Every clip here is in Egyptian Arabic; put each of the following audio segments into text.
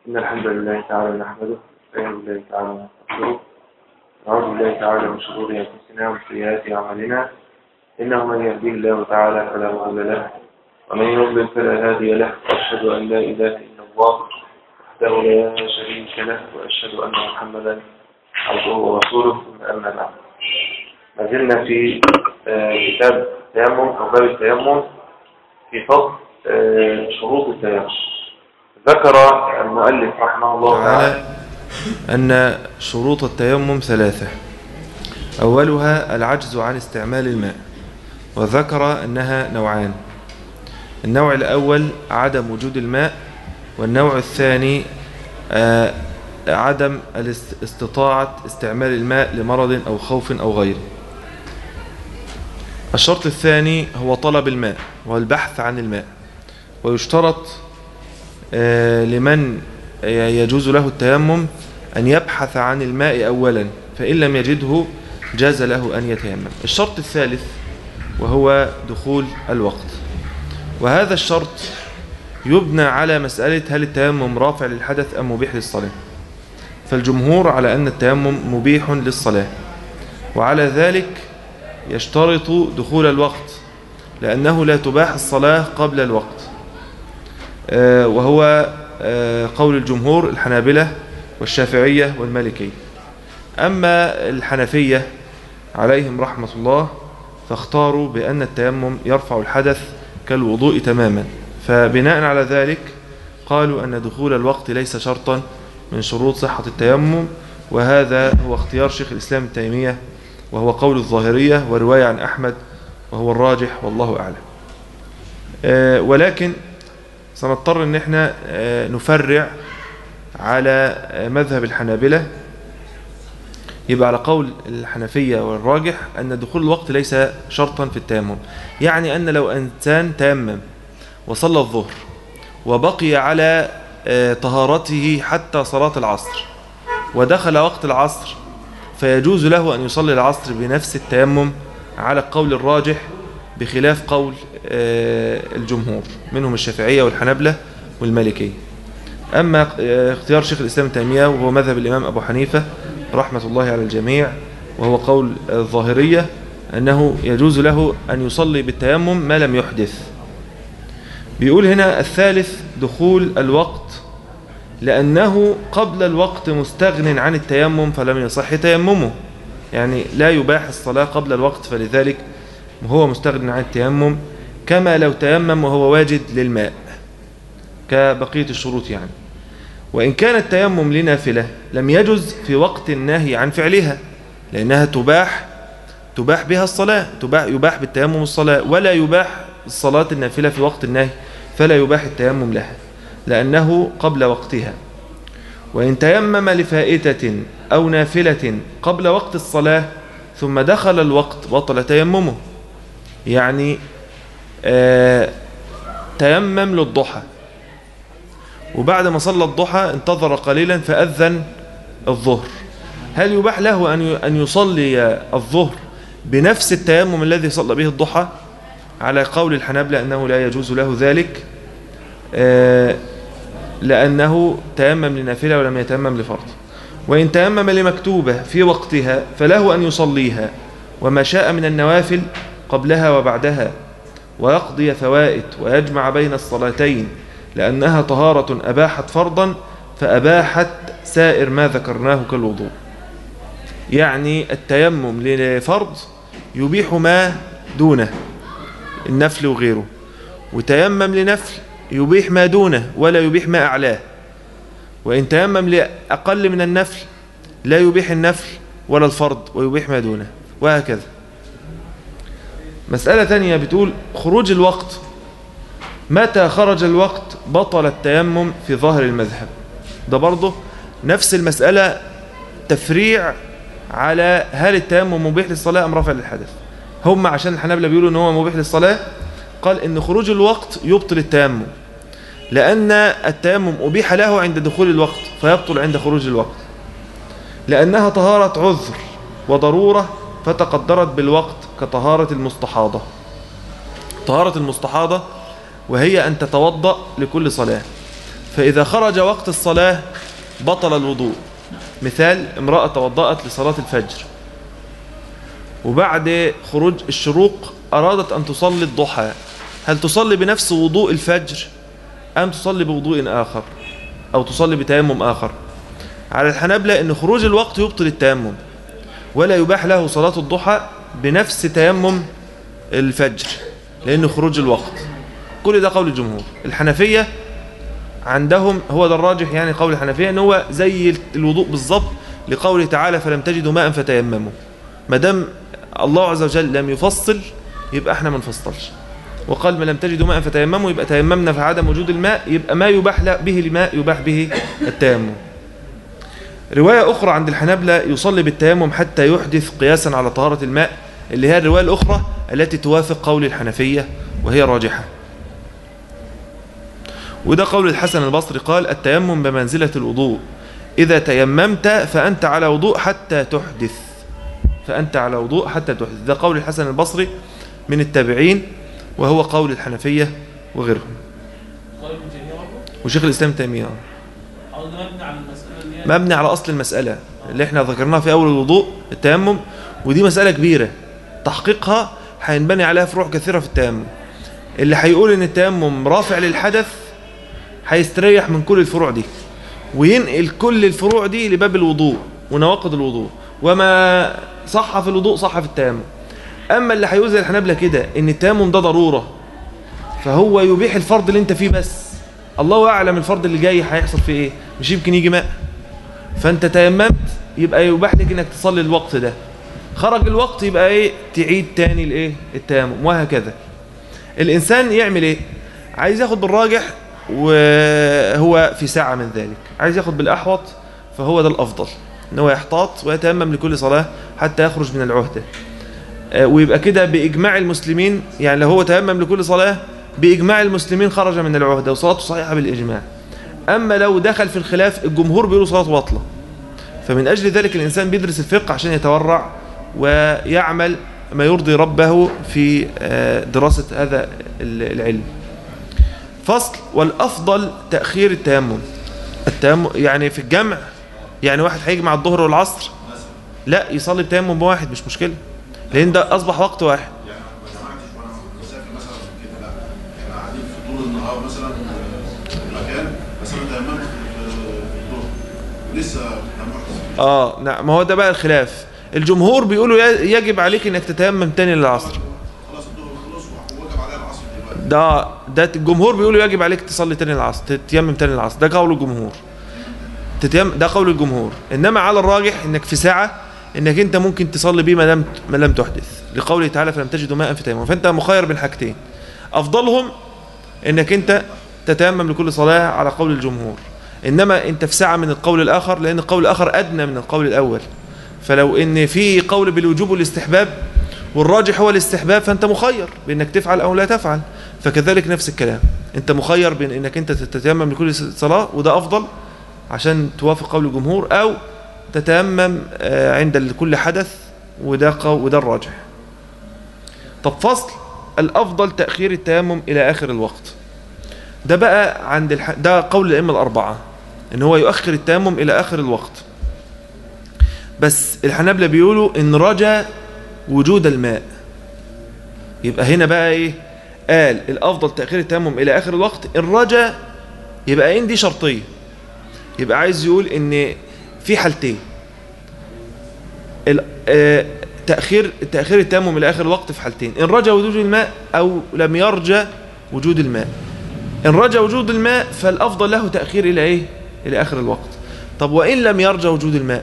إن الحمد لله تعالى نحمده ونستعين بالله تعالى ونستغفره نعوذ بالله تعالى من شرور أنفسنا ومن سيئات أعمالنا إنه من يهديه الله تعالى فلا مضل له ومن يضلل فلا هادي له وأشهد أن لا إله إلا الله وحده لا شريك له وأشهد أن محمدا عبده ورسوله ثم أما بعد ما زلنا في آه، كتاب التيمم أو باب التيمم في فصل آه، شروط التيمم ذكر المؤلف رحمه الله تعالى تعالى أن شروط التيمم ثلاثة أولها العجز عن استعمال الماء وذكر أنها نوعان النوع الأول عدم وجود الماء والنوع الثاني آه، عدم الاست- استطاعة استعمال الماء لمرض أو خوف أو غيره الشرط الثاني هو طلب الماء والبحث عن الماء ويشترط آه، لمن يجوز له التيمم أن يبحث عن الماء أولا فإن لم يجده جاز له أن يتيمم الشرط الثالث وهو دخول الوقت وهذا الشرط يبنى على مسألة هل التيمم رافع للحدث أم مبيح للصلاة فالجمهور على أن التيمم مبيح للصلاة وعلى ذلك يشترط دخول الوقت لأنه لا تباح الصلاة قبل الوقت آه، وهو آه، قول الجمهور الحنابلة والشافعية والمالكية أما الحنفية عليهم رحمة الله فاختاروا بأن التيمم يرفع الحدث كالوضوء تماما فبناء على ذلك قالوا أن دخول الوقت ليس شرطا من شروط صحة التيمم وهذا هو اختيار شيخ الإسلام ابن تيمية وهو قول الظاهرية ورواية عن أحمد وهو الراجح والله أعلم آه، ولكن سنضطر ان احنا آه، نفرع على آه، مذهب الحنابلة يبقى على قول الحنفية والراجح أن دخول الوقت ليس شرطا في التيمم يعني أن لو إنسان تيمم وصلى الظهر وبقي على آه، طهارته حتى صلاة العصر ودخل وقت العصر فيجوز له أن يصلي العصر بنفس التيمم على القول الراجح بخلاف قول آه، الجمهور منهم الشافعية والحنبلة والمالكية أما آه، اختيار شيخ الإسلام ابن تيمية وهو مذهب الإمام أبو حنيفة رحمة الله على الجميع وهو قول الظاهرية أنه يجوز له أن يصلي بالتيمم ما لم يحدث بيقول هنا الثالث دخول الوقت لأنه قبل الوقت مستغن عن التيمم فلم يصح تيممه يعني لا يباح الصلاة قبل الوقت فلذلك هو مستغن عن التيمم كما لو تيمم وهو واجد للماء كبقية الشروط يعني وإن كان التيمم لنافلة لم يجز في وقت النهي عن فعلها لأنها تباح تباح بها الصلاة تباح يباح بالتيمم الصلاة ولا يباح الصلاة النافلة في وقت النهي فلا يباح التيمم لها لأنه قبل وقتها وإن تيمم لفائتة أو نافلة قبل وقت الصلاة ثم دخل الوقت بطل تيممه يعني آه تيمم للضحى وبعد ما صلى الضحى انتظر قليلا فأذن الظهر هل يباح له أن أن يصلي الظهر بنفس التيمم الذي صلى به الضحى على قول الحنابلة أنه لا يجوز له ذلك آه لأنه تيمم لنافلة ولم يتيمم لفرض وإن تيمم لمكتوبة في وقتها فله أن يصليها وما شاء من النوافل قبلها وبعدها ويقضي فوائد ويجمع بين الصلاتين لأنها طهارة أباحت فرضا فأباحت سائر ما ذكرناه كالوضوء يعني التيمم لفرض يبيح ما دونه النفل وغيره وتيمم لنفل يبيح ما دونه ولا يبيح ما أعلاه وإن تيمم لأقل من النفل لا يبيح النفل ولا الفرض ويبيح ما دونه وهكذا مسألة ثانية بتقول خروج الوقت متى خرج الوقت بطل التيمم في ظاهر المذهب ده برضه نفس المسألة تفريع على هل التيمم مبيح للصلاة أم رافع للحدث هم عشان الحنابلة بيقولوا ان هو مبيح للصلاة قال ان خروج الوقت يبطل التيمم لأن التيمم أبيح له عند دخول الوقت فيبطل عند خروج الوقت لأنها طهارة عذر وضرورة فتقدرت بالوقت كطهارة المستحاضة طهارة المستحاضة وهي أن تتوضأ لكل صلاة فإذا خرج وقت الصلاة بطل الوضوء مثال امرأة توضأت لصلاة الفجر وبعد خروج الشروق أرادت أن تصلي الضحى هل تصلي بنفس وضوء الفجر أم تصلي بوضوء آخر أو تصلي بتيمم آخر على الحنابلة أن خروج الوقت يبطل التيمم ولا يباح له صلاة الضحى بنفس تيمم الفجر لأنه خروج الوقت كل ده قول الجمهور الحنفية عندهم هو ده الراجح يعني قول الحنفية ان هو زي الوضوء بالظبط لقوله تعالى فلم تجدوا ماء فتيمموا ما دام الله عز وجل لم يفصل يبقى احنا ما نفصلش وقال ما لم تجدوا ماء فتيمموا يبقى تيممنا في عدم وجود الماء يبقى ما يباح به الماء يباح به التيمم رواية أخرى عند الحنابلة يصلي بالتيمم حتى يحدث قياسا على طهارة الماء اللي هي الرواية الأخرى التي توافق قول الحنفية وهي راجحة وده قول الحسن البصري قال التيمم بمنزلة الوضوء إذا تيممت فأنت على وضوء حتى تحدث فأنت على وضوء حتى تحدث ده قول الحسن البصري من التابعين وهو قول الحنفية وغيرهم قول ابن تيمية برضه؟ وشيخ الإسلام تيمية أو ده مبني على المسألة اللي هي مبني على أصل المسألة اللي احنا ذكرناها في أول الوضوء التيمم ودي مسألة كبيرة تحقيقها هينبني عليها فروع كثيرة في التيمم اللي هيقول ان التيمم رافع للحدث هيستريح من كل الفروع دي وينقل كل الفروع دي لباب الوضوء ونواقض الوضوء وما صح في الوضوء صح في التيمم اما اللي هيقول زي الحنابلة كده ان التيمم ده ضرورة فهو يبيح الفرض اللي انت فيه بس الله اعلم الفرض اللي جاي هيحصل فيه ايه مش يمكن يجي ماء فانت تيممت يبقى يباح لك انك تصلي الوقت ده خرج الوقت يبقى ايه تعيد تاني الايه التيمم وهكذا الانسان يعمل ايه عايز ياخد بالراجح وهو في ساعة من ذلك عايز ياخد بالاحوط فهو ده الافضل ان هو يحتاط ويتيمم لكل صلاة حتى يخرج من العهدة آه، ويبقى كده باجماع المسلمين يعني لو هو تيمم لكل صلاة باجماع المسلمين خرج من العهدة وصلاته صحيحة بالاجماع اما لو دخل في الخلاف الجمهور بيقولوا صلاته باطله فمن أجل ذلك الإنسان بيدرس الفقه عشان يتورع ويعمل ما يرضي ربه في آه، دراسة هذا ال- العلم فصل والأفضل تأخير التيمم التيمم يعني في الجمع يعني واحد هيجمع الظهر والعصر لا يصلي بتيمم واحد مش مشكلة لأن ده أصبح وقت واحد يعني ما جمعتش وانا مسافر مثلا كده لا احنا قاعدين في طول النهار مثلا في مكان بس انا تيممت في في الظهر ولسه تيممت اه نعم ما هو ده بقى الخلاف الجمهور بيقولوا ي- يجب عليك انك تتيمم تاني للعصر خلاص الظهر خلص ووجب عليها العصر دلوقتي ده ده الجمهور بيقولوا يجب عليك تصلي تاني العصر تتيمم تاني العصر ده قول الجمهور تتيمم ده قول الجمهور انما على الراجح انك في ساعه انك انت ممكن تصلي بيه ما لم ما لم تحدث لقوله تعالى فلم تجدوا ماء فتيمموا فانت مخير بين حاجتين افضلهم انك انت تتيمم لكل صلاه على قول الجمهور انما انت في ساعه من القول الاخر لان القول الاخر ادنى من القول الاول فلو ان في قول بالوجوب والاستحباب والراجح هو الاستحباب فانت مخير بانك تفعل او لا تفعل فكذلك نفس الكلام انت مخير بين انك انت تتيمم لكل صلاه وده افضل عشان توافق قول الجمهور او تتيمم آه، عند كل حدث وده قو- وده الراجح طب فصل الافضل تاخير التيمم الى اخر الوقت ده بقى عند الح... ده قول الائمه الاربعه ان هو يؤخر التيمم الى اخر الوقت بس الحنابلة بيقولوا ان رجا وجود الماء يبقى هنا بقى ايه قال الافضل تاخير التيمم الى اخر الوقت ان رجا يبقى ان دي شرطيه يبقى عايز يقول ان في حالتين ال- آه، تاخير تاخير التيمم الى اخر الوقت في حالتين ان رجا وجود الماء او لم يرجى وجود الماء ان رجى وجود الماء فالافضل له تاخير الى ايه الى اخر الوقت طب وان لم يرجى وجود الماء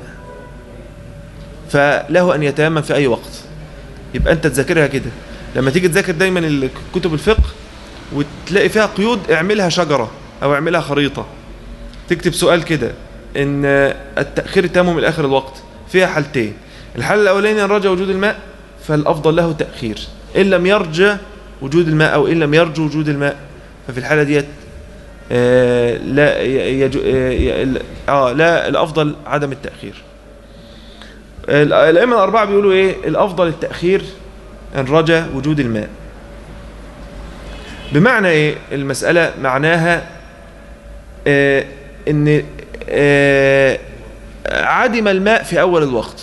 فله ان يتيمم في اي وقت يبقى انت تذاكرها كده لما تيجي تذاكر دايما ال- كتب الفقه وتلاقي فيها قيود اعملها شجره او اعملها خريطه تكتب سؤال كده ان التاخير التيمم الى اخر الوقت فيها حالتين الحاله الاولانيه ان رجى وجود الماء فالافضل له تاخير ان لم يرجى وجود الماء او ان لم يرجو وجود الماء ففي الحاله ديت آه لا ي- يجو آه ي- اه لا الافضل عدم التاخير ال- الائمه الاربعه بيقولوا ايه الافضل التاخير ان رجى وجود الماء بمعنى ايه المساله معناها آه ان آه عدم الماء في اول الوقت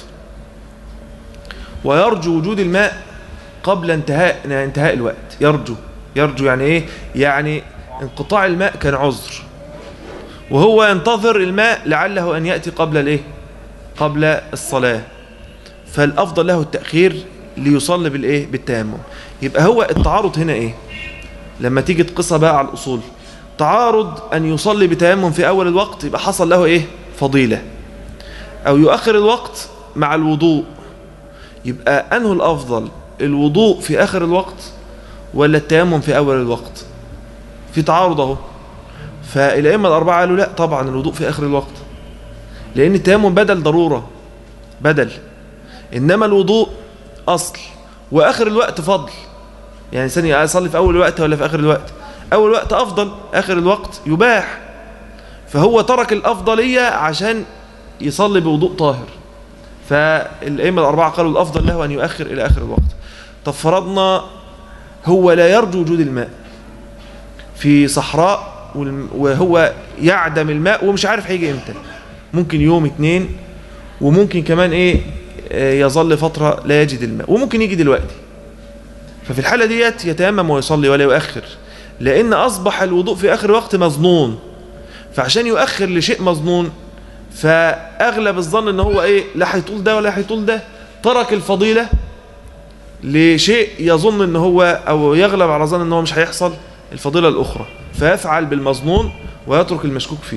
ويرجو وجود الماء قبل انتهاء انتهاء الوقت يرجو يرجو يعني ايه يعني انقطاع الماء كان عذر وهو ينتظر الماء لعله ان ياتي قبل الايه قبل الصلاه فالافضل له التاخير ليصلي بالايه بالتيمم يبقى هو التعارض هنا ايه لما تيجي تقصها بقى على الاصول تعارض ان يصلي بتيمم في اول الوقت يبقى حصل له ايه فضيله او يؤخر الوقت مع الوضوء يبقى انه الافضل الوضوء في اخر الوقت ولا التيمم في اول الوقت في تعارض اهو فالائمه الاربعه قالوا لا طبعا الوضوء في اخر الوقت لان التيمم بدل ضروره بدل انما الوضوء اصل واخر الوقت فضل يعني انسان يصلي في اول الوقت ولا في اخر الوقت اول وقت افضل اخر الوقت يباح فهو ترك الافضليه عشان يصلي بوضوء طاهر فالائمه الاربعه قالوا الافضل له ان يؤخر الى اخر الوقت طب فرضنا هو لا يرجو وجود الماء في صحراء وهو يعدم الماء ومش عارف هيجي امتى ممكن يوم اتنين وممكن كمان ايه يظل فترة لا يجد الماء وممكن يجي دلوقتي ففي الحالة ديت يتيمم ويصلي ولا يؤخر لأن أصبح الوضوء في آخر وقت مظنون فعشان يؤخر لشيء مظنون فأغلب الظن ان هو ايه لا هيطول ده ولا هيطول ده ترك الفضيلة لشيء يظن ان هو او يغلب على ظن ان هو مش هيحصل الفضيلة الأخرى فيفعل بالمظنون ويترك المشكوك فيه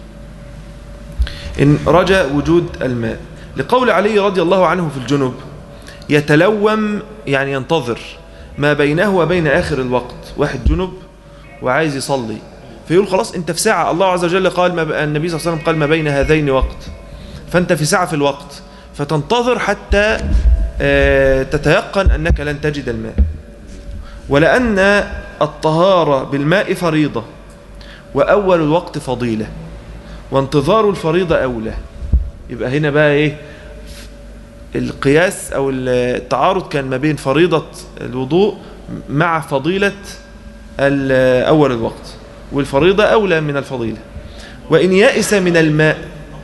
إن رجى وجود الماء لقول علي رضي الله عنه في الجنوب يتلوم يعني ينتظر ما بينه وبين آخر الوقت واحد جنوب وعايز يصلي فيقول خلاص انت في ساعة الله عز وجل قال ما النبي صلى الله عليه وسلم قال ما بين هذين وقت فانت في ساعة في الوقت فتنتظر حتى تتيقن أنك لن تجد الماء ولأن الطهارة بالماء فريضة وأول الوقت فضيلة وانتظار الفريضة أولى يبقى هنا بقى إيه القياس أو التعارض كان ما بين فريضة الوضوء مع فضيلة أول الوقت والفريضة أولى من الفضيلة وإن يأس من الماء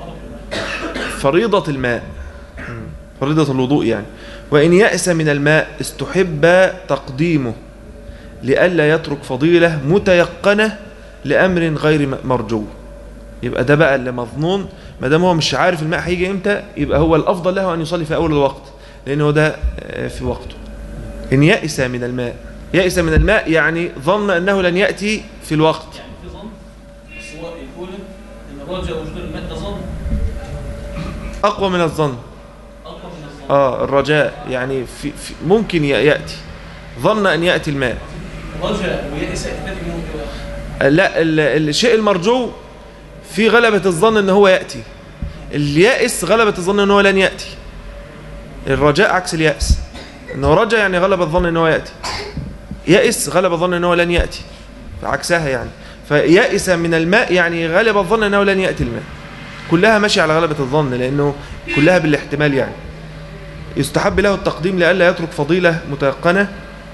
فريضة الماء فريضة الوضوء يعني وإن يأس من الماء استحب تقديمه لئلا يترك فضيلة متيقنة لأمر غير مرجو يبقى ده بقى اللي مظنون ما دام هو مش عارف الماء هيجي امتى يبقى هو الافضل له ان يصلي في اول الوقت لان هو ده في وقته ان يئس من الماء يئس من الماء يعني ظن انه لن ياتي في الوقت يعني في ظن بس هو يقول ان رجع وجود الماء ده ظن اقوى من الظن اقوى من الظن اه الرجاء يعني في, في ممكن ياتي ظن ان ياتي الماء رجع ويأس اعتقاد منه كده لا ال- الشيء المرجو في غلبة الظن ان هو يأتي اليائس غلبة الظن ان هو لن يأتي الرجاء عكس اليأس انه رجا يعني غلب الظن ان هو يأتي يأس غلب الظن ان هو لن يأتي عكسها يعني فيأس من الماء يعني غلب الظن انه لن يأتي الماء كلها ماشية على غلبة الظن لانه كلها بالاحتمال يعني يستحب له التقديم لئلا يترك فضيلة متيقنة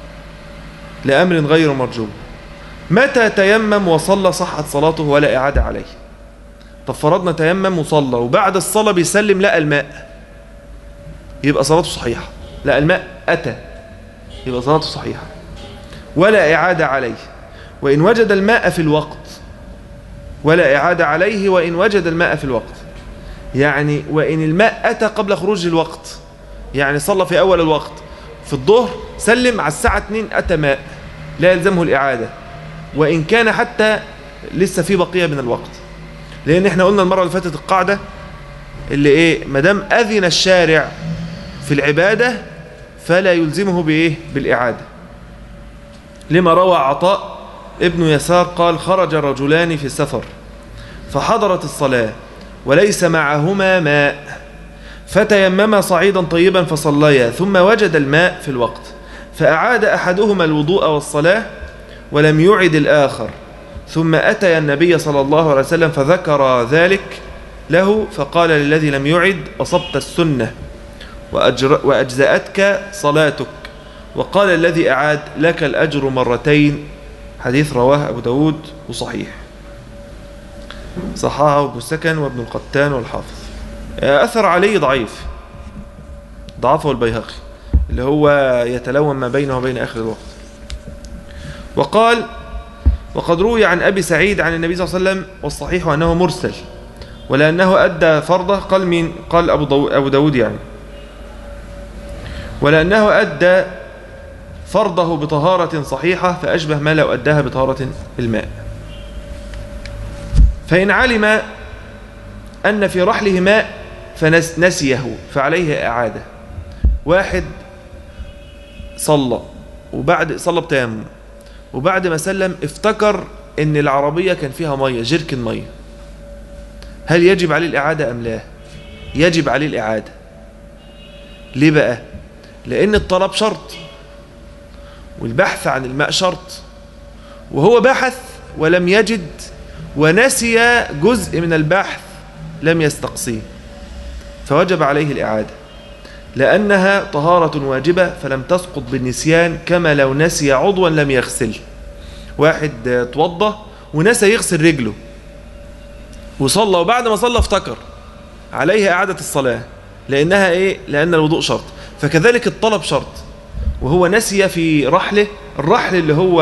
لأمر غير مرجو متى تيمم وصلى صحت صلاته ولا إعادة عليه طب فرضنا تيمم وصلى وبعد الصلاة بيسلم لقى الماء يبقى صلاته صحيحة لقى الماء أتى يبقى صلاته صحيحة ولا إعادة عليه وإن وجد الماء في الوقت ولا إعادة عليه وإن وجد الماء في الوقت يعني وإن الماء أتى قبل خروج الوقت يعني صلى في أول الوقت في الظهر سلم على الساعة 2 أتى ماء لا يلزمه الإعادة وإن كان حتى لسه في بقية من الوقت لأن احنا قلنا المرة اللي فاتت القاعدة اللي إيه مدام أذن الشارع في العبادة فلا يلزمه بإيه بالإعادة لما روى عطاء ابن يسار قال خرج رجلان في السفر فحضرت الصلاة وليس معهما ماء فتيمما صعيدا طيبا فصليا ثم وجد الماء في الوقت فأعاد أحدهما الوضوء والصلاة ولم يعد الآخر ثم أتي النبي صلى الله عليه وسلم فذكر ذلك له فقال للذي لم يعد أصبت السنة وأجر وأجزأتك صلاتك وقال الذي أعاد لك الأجر مرتين حديث رواه أبو داود وصحيح صححه ابن السكن وابن القتان والحافظ أثر علي ضعيف ضعفه البيهقي اللي هو يتلون ما بينه وبين آخر الوقت وقال وقد روي عن أبي سعيد عن النبي صلى الله عليه وسلم والصحيح أنه مرسل ولأنه أدى فرضه قال مين قال أبو, داود أبو داود يعني ولأنه أدى فرضه بطهارة صحيحة فأشبه ما لو أداها بطهارة الماء فإن علم أن في رحله ماء فنسيه فعليه إعادة واحد صلى وبعد صلى بتيمم وبعد ما سلم افتكر ان العربية كان فيها مية جركن مية هل يجب عليه الإعادة أم لا يجب عليه الإعادة ليه بقى لأن الطلب شرط والبحث عن الماء شرط وهو بحث ولم يجد ونسي جزء من البحث لم يستقصيه فوجب عليه الإعادة لأنها طهارة واجبة فلم تسقط بالنسيان كما لو نسي عضوا لم يغسل واحد توضى ونسى يغسل رجله وصلى وبعد ما صلى افتكر عليه إعادة الصلاة لأنها إيه؟ لأن الوضوء شرط فكذلك الطلب شرط وهو نسي في رحله الرحل اللي هو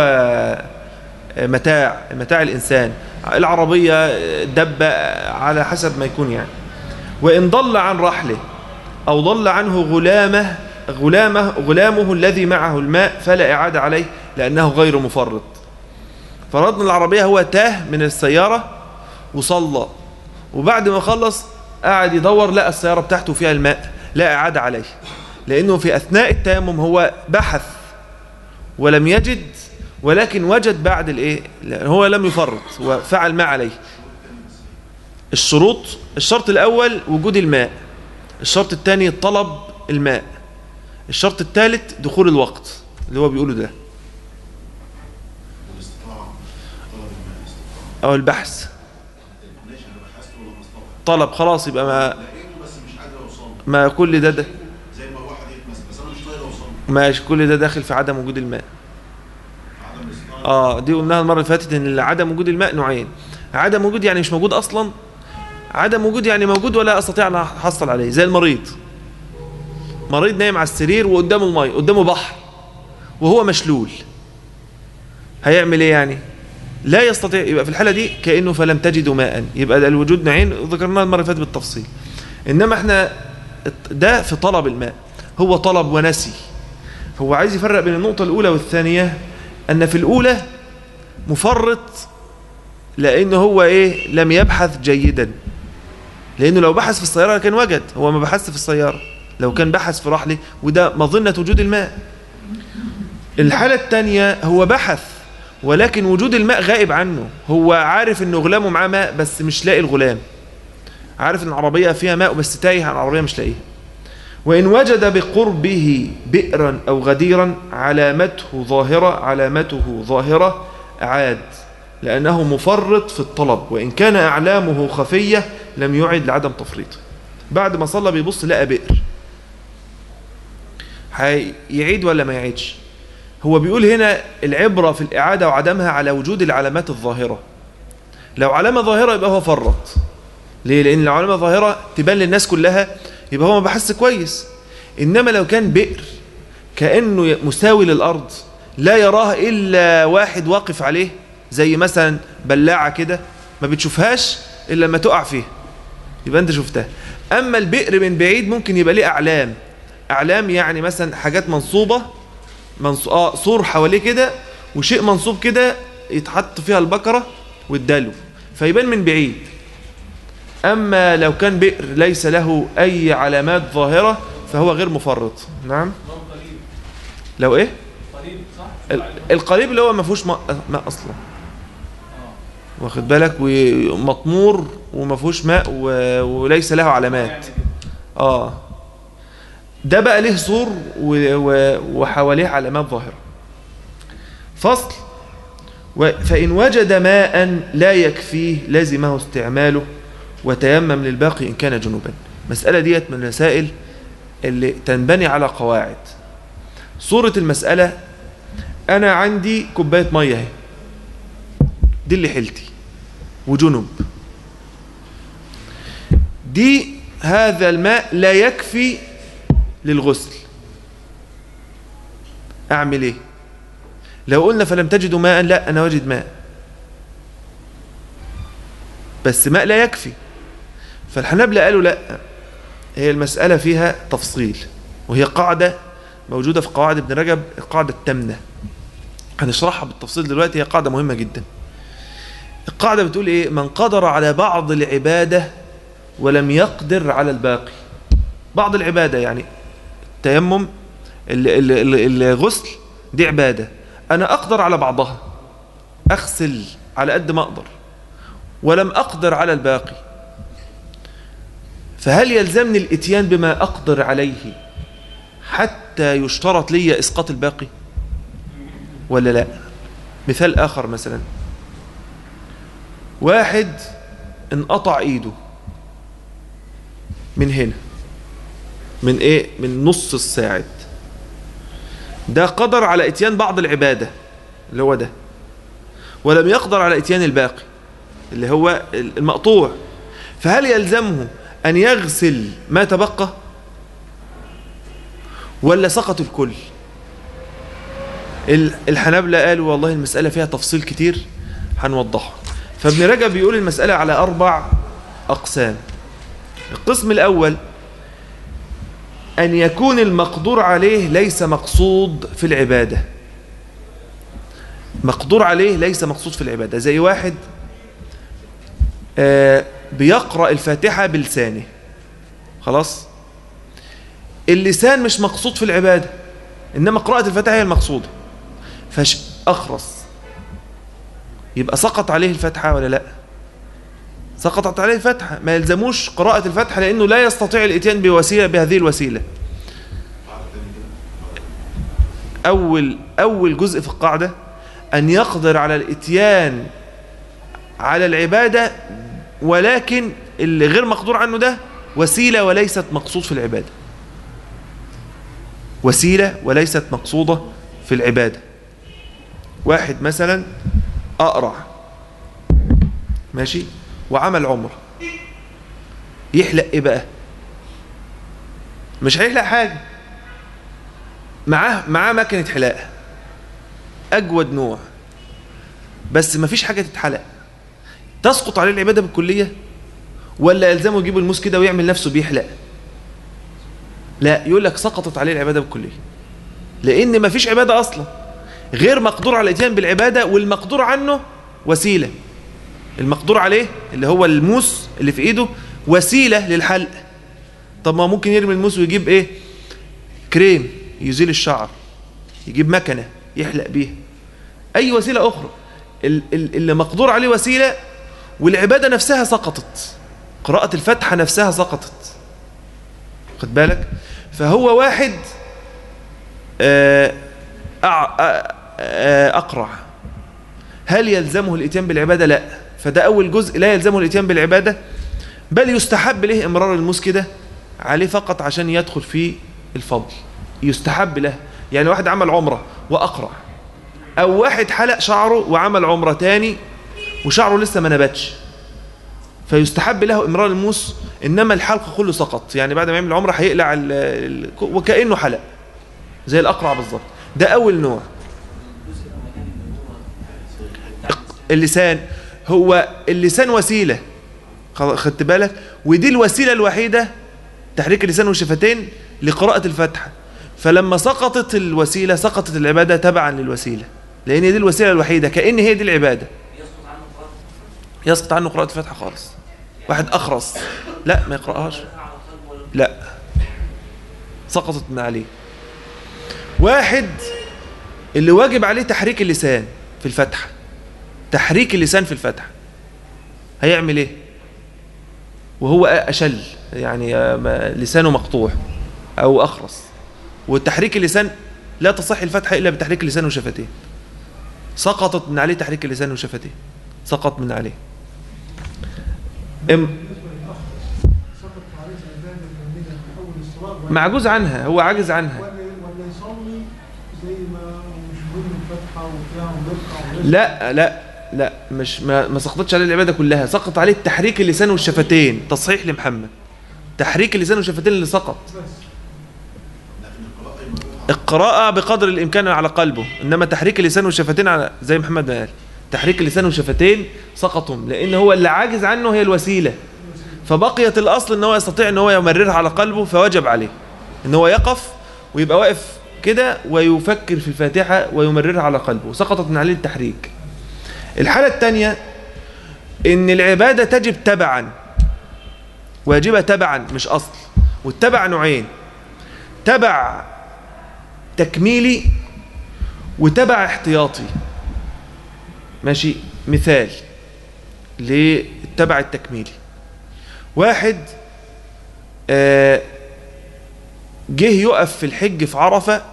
متاع متاع الإنسان العربية الدبة على حسب ما يكون يعني وإن ضل عن رحله أو ضل عنه غلامه غلامه غلامه الذي معه الماء فلا إعادة عليه لأنه غير مفرط فرضنا العربية هو تاه من السيارة وصلى وبعد ما خلص قاعد يدور لقى السيارة بتاعته فيها الماء لا إعادة عليه لأنه في أثناء التيمم هو بحث ولم يجد ولكن وجد بعد الإيه هو لم يفرط وفعل ما عليه الشروط الشرط الأول وجود الماء الشرط الثاني طلب الماء الشرط الثالث دخول الوقت اللي هو بيقوله ده والاستطاعة طلب الماء الاستطاعة أو البحث ماشي انا بحثت ولا مصطلح طلب خلاص يبقى ما, لقيته بس مش قادر اوصل ما كل ده, ده زي ما واحد يتمسك بس انا مش طايق اوصل ماشي كل ده داخل في عدم وجود الماء عدم الاستطاعة اه دي قلناها المرة اللي فاتت ان عدم وجود الماء نوعين عدم وجود يعني مش موجود اصلا عدم وجود يعني موجود ولا استطيع ان احصل عليه زي المريض مريض نايم على السرير وقدامه المي قدامه بحر وهو مشلول هيعمل ايه يعني لا يستطيع يبقى في الحالة دي كأنه فلم تجدوا ماء يبقى ده الوجود نوعين ذكرناها المرة اللي فاتت بالتفصيل انما احنا ده في طلب الماء هو طلب ونسي هو عايز يفرق بين النقطة الأولى والثانية أن في الأولى مفرط لأنه هو إيه لم يبحث جيدا لأنه لو بحث في السيارة كان وجد هو ما بحث في السيارة لو كان بحث في رحله وده مظنة وجود الماء الحالة الثانية هو بحث ولكن وجود الماء غائب عنه هو عارف انه غلامه معاه ماء بس مش لاقي الغلام عارف ان العربية فيها ماء بس تايه عن العربية مش لاقيه وإن وجد بقربه بئرا أو غديرا علامته ظاهرة علامته ظاهرة عاد لأنه مفرط في الطلب وإن كان أعلامه خفية لم يعد لعدم تفريطه بعد ما صلى بيبص لقى بئر هيعيد ولا ما يعيدش هو بيقول هنا العبرة في الإعادة وعدمها على وجود العلامات الظاهرة لو علامة ظاهرة يبقى هو فرط ليه؟ لأن لو علامة ظاهرة تبان للناس كلها يبقى هو ما بحث كويس إنما لو كان بئر كأنه مساوي للأرض لا يراه إلا واحد واقف عليه زي مثلا بلاعة كده ما بتشوفهاش إلا لما تقع فيها يبقى أنت شفتها أما البئر من بعيد ممكن يبقى ليه أعلام أعلام يعني مثلا حاجات منصوبة منص... آه سور حواليه كده وشيء منصوب كده يتحط فيها البقرة والدلو فيبان من بعيد أما لو كان بئر ليس له أي علامات ظاهرة فهو غير مفرط نعم لو قريب لو إيه قريب صح؟ ال- القريب اللي هو ما فيهوش ماء ماء أصلا اه واخد بالك ومطمور وما فيهوش ماء و... وليس له علامات يعني كده. اه ده بقى له سور و... و... وحواليه علامات ظاهرة فصل و... فإن وجد ماء لا يكفيه لزمه استعماله وتيمم للباقي إن كان جنوبا مسألة ديت من المسائل اللي تنبني على قواعد صورة المسألة أنا عندي كوباية مية اهي دي اللي حيلتي وجنب دي هذا الماء لا يكفي للغسل أعمل إيه لو قلنا فلم تجدوا ماء لا أنا وجد ماء بس ماء لا يكفي فالحنابلة قالوا لا هي المسألة فيها تفصيل وهي قاعدة موجودة في قواعد ابن رجب القاعدة التامنة هنشرحها بالتفصيل دلوقتي هي قاعدة مهمة جدا القاعدة بتقول ايه من قدر على بعض العبادة ولم يقدر على الباقي بعض العبادة يعني التيمم ال- ال- ال- الغسل دي عبادة أنا أقدر على بعضها أغسل على قد ما أقدر ولم أقدر على الباقي فهل يلزمني الاتيان بما أقدر عليه حتى يشترط لي إسقاط الباقي ولا لا مثال آخر مثلا واحد انقطع ايده من هنا من ايه من نص الساعد ده قدر على اتيان بعض العبادة اللي هو ده ولم يقدر على اتيان الباقي اللي هو المقطوع فهل يلزمه ان يغسل ما تبقى ولا سقط الكل ال- الحنابلة قالوا والله المسألة فيها تفصيل كتير هنوضحه فابن رجب بيقول المسألة على أربع أقسام القسم الأول أن يكون المقدور عليه ليس مقصود في العبادة مقدور عليه ليس مقصود في العبادة زي واحد آه، بيقرأ الفاتحة بلسانه خلاص اللسان مش مقصود في العبادة إنما قراءة الفاتحة هي المقصودة فش أخرس يبقى سقط عليه الفتحة ولا لا سقطت عليه الفتحة ما يلزموش قراءة الفتحة لأنه لا يستطيع الاتيان بوسيلة بهذه الوسيلة أول أول جزء في القاعدة أن يقدر على الاتيان على العبادة ولكن اللي غير مقدور عنه ده وسيلة وليست مقصود في العبادة وسيلة وليست مقصودة في العبادة واحد مثلا أقرع ماشي وعمل عمره يحلق ايه بقى مش هيحلق حاجة معاه معاه مكنة حلاقة أجود نوع بس مفيش حاجة تتحلق تسقط عليه العبادة بالكلية ولا يلزمه يجيب الموس كده ويعمل نفسه بيحلق لا يقول لك سقطت عليه العبادة بالكلية لأن مفيش عبادة أصلا غير مقدور على الاتيان بالعبادة والمقدور عنه وسيلة المقدور عليه اللي هو الموس اللي في ايده وسيلة للحلق طب ما ممكن يرمي الموس ويجيب ايه كريم يزيل الشعر يجيب مكنة يحلق بيها اي وسيلة اخرى ال- ال- اللي مقدور عليه وسيلة والعبادة نفسها سقطت قراءة الفتحة نفسها سقطت خد بالك فهو واحد آه، أع- آه، آه، أقرع هل يلزمه الاتيان بالعبادة لا فده أول جزء لا يلزمه الاتيان بالعبادة بل يستحب له إمرار الموس كده عليه فقط عشان يدخل في الفضل يستحب له يعني واحد عمل عمرة وأقرع أو واحد حلق شعره وعمل عمرة تاني وشعره لسه ما نبتش فيستحب له إمرار الموس إنما الحلق كله سقط يعني بعد ما يعمل عمرة هيقلع ال- ال- وكأنه حلق زي الأقرع بالظبط ده أول نوع اللسان هو اللسان وسيلة خل- خدت بالك ودي الوسيلة الوحيدة تحريك اللسان والشفتين لقراءة الفاتحة فلما سقطت الوسيلة سقطت العبادة تبعا للوسيلة لأن دي الوسيلة الوحيدة كأن هي دي العبادة يسقط عنه قراءة الفاتحة خالص واحد أخرس لا ما يقرأهاش لا سقطت من عليه واحد اللي واجب عليه تحريك اللسان في الفتحة تحريك اللسان في الفتحة هيعمل ايه وهو أشل يعني آه، ما- لسانه مقطوع أو أخرس وتحريك اللسان لا تصح الفتحة إلا بتحريك اللسان وشفتيه سقطت من عليه تحريك اللسان وشفتيه سقط من عليه ام سقط عليه العبادة كاملة في أول الصلاة ولا- معجوز عنها هو عاجز عنها ولا ولا يصلي زي ما مش مهم الفتحة وبتاع ونرفع ونرفع لا لا لا مش ما, ما سقطتش عليه العبادة كلها سقط عليه تحريك اللسان والشفتين تصحيح لمحمد تحريك اللسان والشفتين اللي سقط بس لكن القراءه أيمن. القراءة بقدر الإمكان على قلبه إنما تحريك اللسان والشفتين على زي محمد ما قال تحريك اللسان والشفتين سقطهم لأن هو اللي عاجز عنه هي الوسيلة فبقيت الأصل إن هو يستطيع إن هو يمررها على قلبه فوجب عليه إن هو يقف ويبقى واقف كده ويفكر في الفاتحة ويمررها على قلبه سقطت من عليه التحريك الحالة الثانية إن العبادة تجب تبعا واجبة تبعا مش أصل والتبع نوعين تبع تكميلي وتبع احتياطي ماشي مثال للتبع التكميلي واحد آه، جه يقف في الحج في عرفة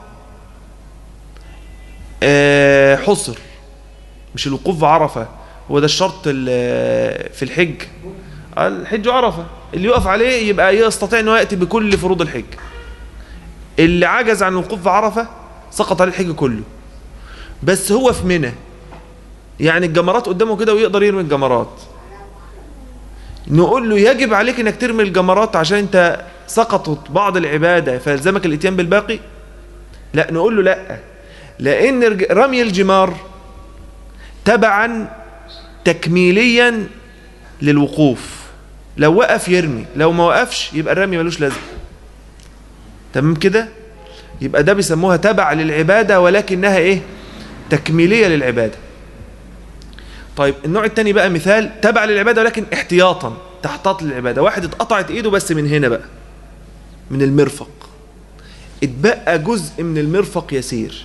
آه، حصر مش الوقوف في عرفة هو ده الشرط ال- في الحج الحج عرفة اللي يقف عليه يبقى يستطيع انه يأتي بكل فروض الحج اللي عجز عن الوقوف في عرفة سقط عليه الحج كله بس هو في منى يعني الجمرات قدامه كده ويقدر يرمي الجمرات نقول له يجب عليك انك ترمي الجمرات عشان انت سقطت بعض العبادة فيلزمك الاتيان بالباقي لا نقول له لا لان رج- رمي الجمار تبعا تكميليا للوقوف لو وقف يرمي لو ما وقفش يبقى الرمي ملوش لازمه تمام كده يبقى ده بيسموها تبع للعبادة ولكنها ايه تكميلية للعبادة طيب النوع التاني بقى مثال تبع للعبادة ولكن احتياطا تحتاط للعبادة واحد اتقطعت ايده بس من هنا بقى من المرفق اتبقى جزء من المرفق يسير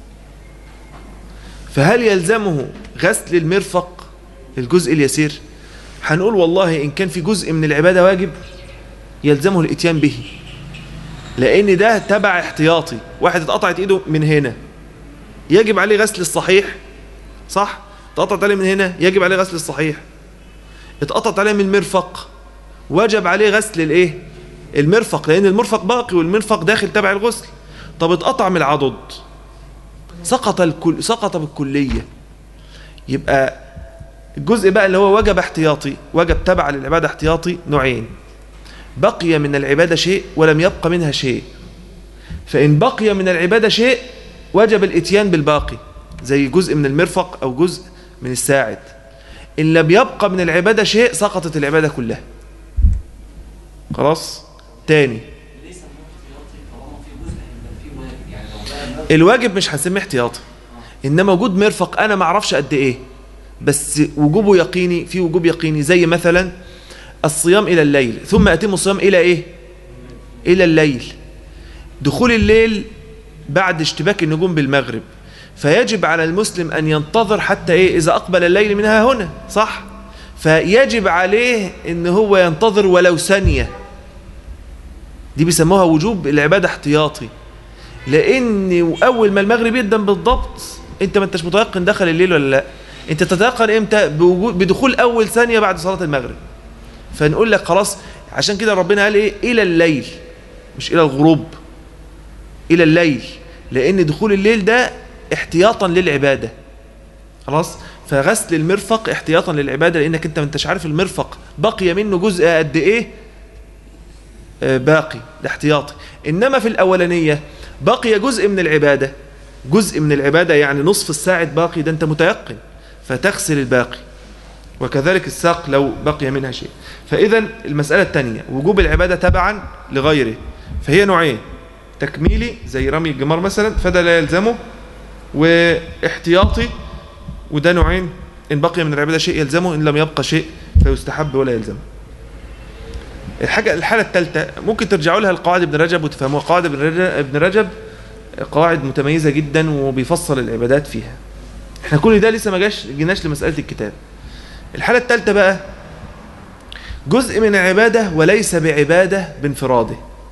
فهل يلزمه غسل المرفق الجزء اليسير هنقول والله إن كان في جزء من العبادة واجب يلزمه الاتيان به لأن ده تبع احتياطي واحد اتقطعت ايده من هنا يجب عليه غسل الصحيح صح اتقطعت عليه من هنا يجب عليه غسل الصحيح اتقطعت عليه من المرفق وجب عليه غسل الايه المرفق لان المرفق باقي والمرفق داخل تبع الغسل طب اتقطع من العضد سقط الكل سقط بالكليه يبقى الجزء بقى اللي هو وجب احتياطي وجب تبع للعباده احتياطي نوعين بقي من العباده شيء ولم يبق منها شيء فان بقي من العباده شيء وجب الاتيان بالباقي زي جزء من المرفق او جزء من الساعد ان لم يبقى من العباده شيء سقطت العباده كلها خلاص تاني ليه سموه احتياطي طالما في جزء هيبقى فيه واجب يعني لو بقى الواجب مش هنسميه احتياطي انما وجود مرفق انا ما اعرفش قد ايه بس وجوبه يقيني في وجوب يقيني زي مثلا الصيام الى الليل ثم اتم الصيام الى ايه الى الليل دخول الليل بعد اشتباك النجوم بالمغرب فيجب على المسلم ان ينتظر حتى ايه اذا اقبل الليل منها هنا صح فيجب عليه ان هو ينتظر ولو ثانيه دي بيسموها وجوب العباده احتياطي لان اول ما المغرب يدن بالضبط انت ما انتش متيقن دخل الليل ولا لا انت تتيقن امتى بوجود بدخول اول ثانيه بعد صلاه المغرب فنقول لك خلاص عشان كده ربنا قال ايه الى الليل مش الى الغروب الى الليل لان دخول الليل ده احتياطا للعباده خلاص فغسل المرفق احتياطا للعباده لانك انت ما انتش عارف المرفق بقي منه جزء قد ايه آه، باقي ده احتياطي انما في الاولانيه بقي جزء من العباده جزء من العباده يعني نصف الساعه باقي ده انت متيقن فتغسل الباقي وكذلك الساق لو بقي منها شيء فاذا المساله الثانيه وجوب العباده تبعا لغيره فهي نوعين تكميلي زي رمي الجمار مثلا فده لا يلزمه واحتياطي وده نوعين ان بقي من العباده شيء يلزمه ان لم يبقى شيء فيستحب ولا يلزمه الحاجة الحالة الثالثة ممكن ترجعوا لها القواعد ابن رجب وتفهموها قواعد ابن رجب, ابن رجب قواعد متميزة جدا وبيفصل العبادات فيها احنا كل ده لسه ما جاش جيناش لمسألة الكتاب الحالة الثالثة بقى جزء من العبادة وليس بعبادة بانفراده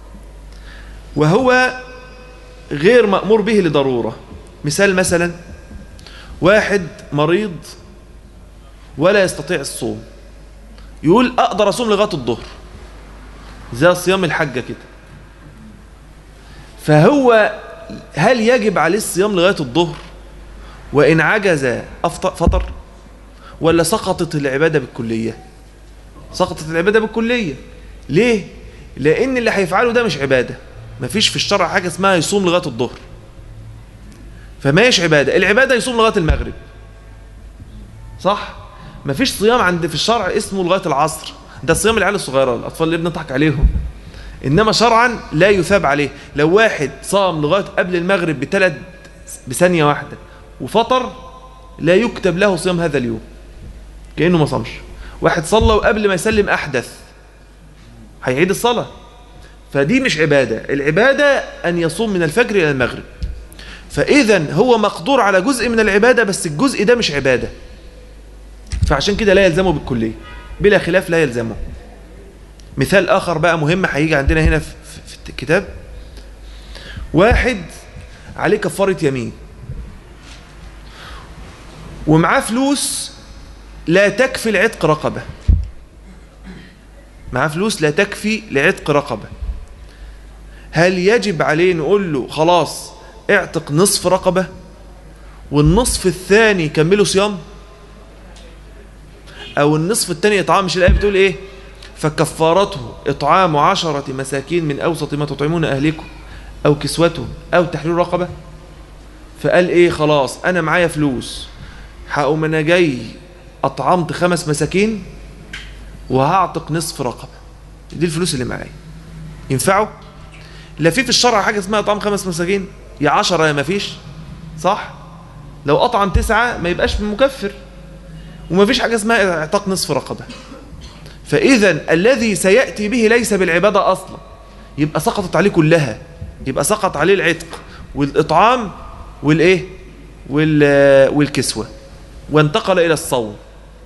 وهو غير مأمور به لضرورة مثال مثلا واحد مريض ولا يستطيع الصوم يقول أقدر أصوم لغاية الظهر زي صيام الحجة كده فهو هل يجب عليه الصيام لغاية الظهر وإن عجز أفطر فطر ولا سقطت العبادة بالكلية سقطت العبادة بالكلية ليه لان اللي هيفعله ده مش عباده مفيش في الشرع حاجه اسمها يصوم لغايه الظهر فماش عباده العباده يصوم لغايه المغرب صح مفيش صيام عند في الشرع اسمه لغايه العصر ده صيام العيال الصغيره الاطفال اللي بنضحك عليهم انما شرعا لا يثاب عليه لو واحد صام لغايه قبل المغرب بثلاث بثانيه واحده وفطر لا يكتب له صيام هذا اليوم كانه ما صامش واحد صلى وقبل ما يسلم احدث هيعيد الصلاه فدي مش عباده العباده ان يصوم من الفجر الى المغرب فاذا هو مقدور على جزء من العباده بس الجزء ده مش عباده فعشان كده لا يلزمه بالكليه بلا خلاف لا يلزمه مثال آخر بقى مهم هيجي عندنا هنا في, في في الكتاب واحد عليه كفارة يمين ومعاه فلوس لا تكفي لعتق رقبة معاه فلوس لا تكفي لعتق رقبة هل يجب عليه نقول له خلاص اعتق نصف رقبة والنصف الثاني كمله صيام او النصف الثاني اطعام مش الايه بتقول ايه فكفارته اطعام عشرة مساكين من اوسط ما تطعمون اهلكم او كسوتهم او تحرير رقبة فقال ايه خلاص انا معايا فلوس هقوم انا جاي اطعمت خمس مساكين وهعتق نصف رقبة دي الفلوس اللي معايا ينفعوا لا في في الشرع حاجة اسمها اطعام خمس مساكين يا عشرة يا ما فيش صح لو اطعم تسعة ما يبقاش مكفر وما فيش حاجة اسمها اعتاق نصف رقبة فإذا الذي سيأتي به ليس بالعبادة أصلا يبقى سقطت عليه كلها يبقى سقط عليه العتق والإطعام والإيه وال والكسوة وانتقل إلى الصوم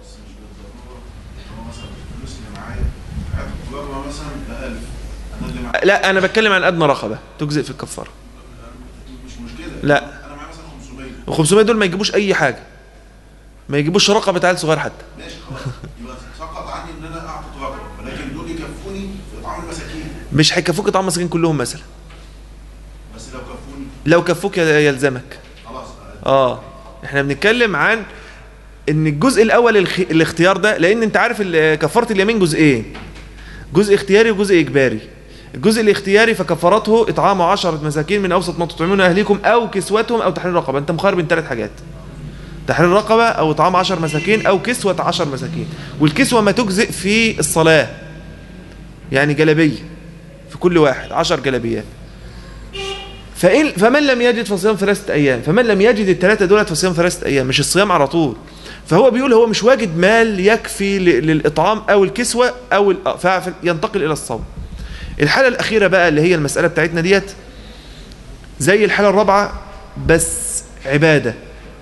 هو مثلا الفلوس اللي معايا عدد رقبه مثلا ب 1000 انا اللي معايا لا أنا بتكلم عن أدنى رقبة تجزئ في الكفارة مش مشكله لا. انا معايا مثلا 500 ال 500 دول ما يجيبوش أي حاجة ما يجيبوش رقبة عيل صغير حتى ماشي خلاص يبقى سقط عني ان انا اعطي رقبه ولكن دول يكفوني في اطعام المساكين مش هيكفوك إطعام مساكين كلهم مثلا بس لو كفوني لو كفوك يلزمك خلاص اه احنا بنتكلم عن ان الجزء الاول الخ... الاختيار ده لان انت عارف ال- كفاره اليمين جزئين جزء اختياري وجزء اجباري الجزء الاختياري فكفارته اطعام عشرة مساكين من اوسط ما تطعمون اهليكم او كسوتهم او تحرير رقبه انت مخير بين ثلاث حاجات تحرير رقبه او اطعام عشر مساكين او كسوه عشر مساكين والكسوه ما تجزئ في الصلاه يعني جلبيه في كل واحد عشر جلبيات فإن فمن لم يجد فصيام ثلاثة أيام فمن لم يجد الثلاثة دولت فصيام ثلاثة أيام مش الصيام على طول فهو بيقول هو مش واجد مال يكفي ل- للإطعام أو الكسوة أو ال- ف- ينتقل إلى الصوم الحالة الأخيرة بقى اللي هي المسألة بتاعتنا ديت زي الحالة الرابعة بس عبادة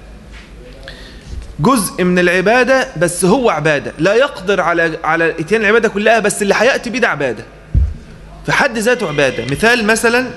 جزء من العبادة بس هو عبادة لا يقدر على على اتيان العبادة كلها بس اللي هيأتي بيه ده عبادة في حد ذاته عبادة مثال مثلا